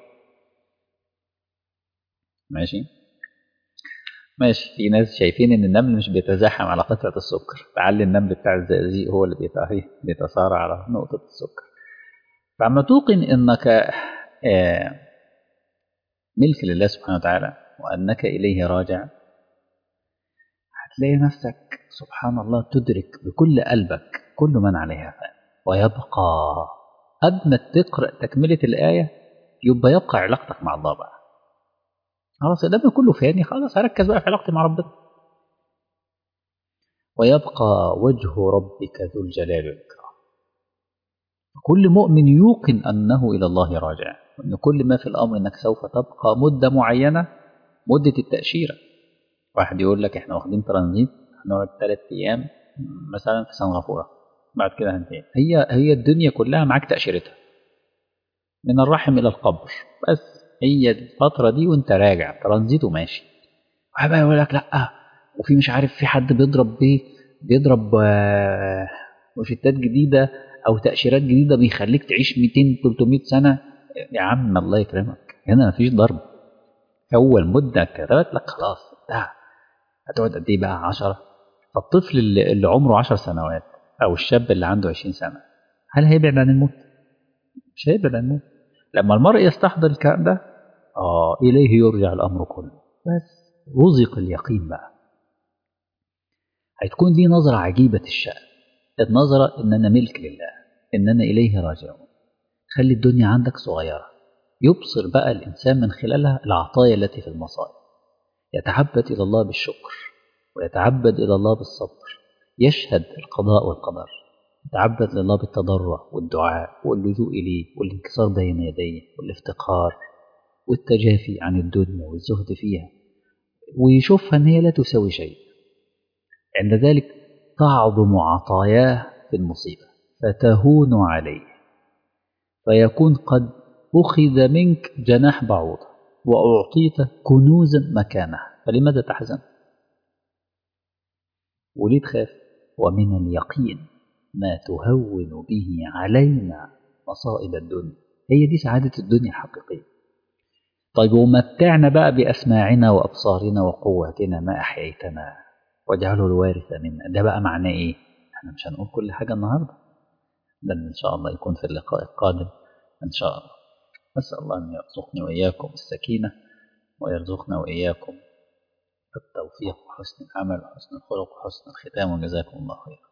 Speaker 1: ماشي ماشي في ناس شايفين ان النمل مش بيتزاحم على قطعة السكر تعالي النمل بتاع الزقازيق هو اللي بيتصارع على نقطة السكر فعما توقن انك ملك لله سبحانه وتعالى وانك اليه راجع هتلاقي نفسك سبحان الله تدرك بكل قلبك كل من عليها فان ويبقى قد ما تقرأ تكملة الآية يبقى يبقى علاقتك مع الله بقى خلاص ده كله فاني خلاص هركز بقى في علاقتي مع ربنا ويبقى وجه ربك ذو الجلال والإكرام كل مؤمن يوقن أنه إلى الله راجع وأن كل ما في الأمر أنك سوف تبقى مدة معينة مدة التأشيرة واحد يقول لك احنا واخدين ترانزيت هنقعد ثلاث أيام مثلا في سنغافورة بعد كده هنتهي هي هي الدنيا كلها معاك تأشيرتها من الرحم إلى القبر بس هي الفترة دي وانت راجع ترانزيت وماشي واحد يقول لك لا وفي مش عارف في حد بيضرب بيه بيضرب روشتات جديدة أو تأشيرات جديدة بيخليك تعيش 200 300 سنة يا عم الله يكرمك هنا مفيش ضرب أول مدة كتبت لك خلاص ده هتقعد قد إيه بقى 10 فالطفل اللي, اللي عمره 10 سنوات أو الشاب اللي عنده 20 سنة هل هيبعد عن الموت؟ مش هيبعد عن الموت لما المرء يستحضر الكلام ده آه إليه يرجع الأمر كله بس رزق اليقين بقى هتكون دي نظرة عجيبة الشأن النظرة إن أنا ملك لله إن أنا إليه راجعون خلي الدنيا عندك صغيرة يبصر بقى الإنسان من خلالها العطايا التي في المصائب يتعبد إلى الله بالشكر ويتعبد إلى الله بالصبر يشهد القضاء والقدر يتعبد لله بالتضرع والدعاء واللجوء إليه والانكسار بين يديه والافتقار والتجافي عن الدنيا والزهد فيها ويشوفها أن هي لا تساوي شيء عند ذلك تعظم عطاياه في المصيبة فتهون عليه فيكون قد أخذ منك جناح بعوضة وأعطيت كنوزا مكانها فلماذا تحزن وليه تخاف ومن اليقين ما تهون به علينا مصائب الدنيا هي دي سعادة الدنيا الحقيقية طيب ومتعنا بقى بأسماعنا وأبصارنا وقواتنا ما أحييتنا واجعله الوارث منا ده بقى معناه إيه احنا مش هنقول كل حاجة النهاردة ده إن شاء الله يكون في اللقاء القادم إن شاء الله أسأل الله أن يرزقني وإياكم السكينة ويرزقنا وإياكم التوفيق وحسن العمل وحسن الخلق وحسن الختام وجزاكم الله خيرا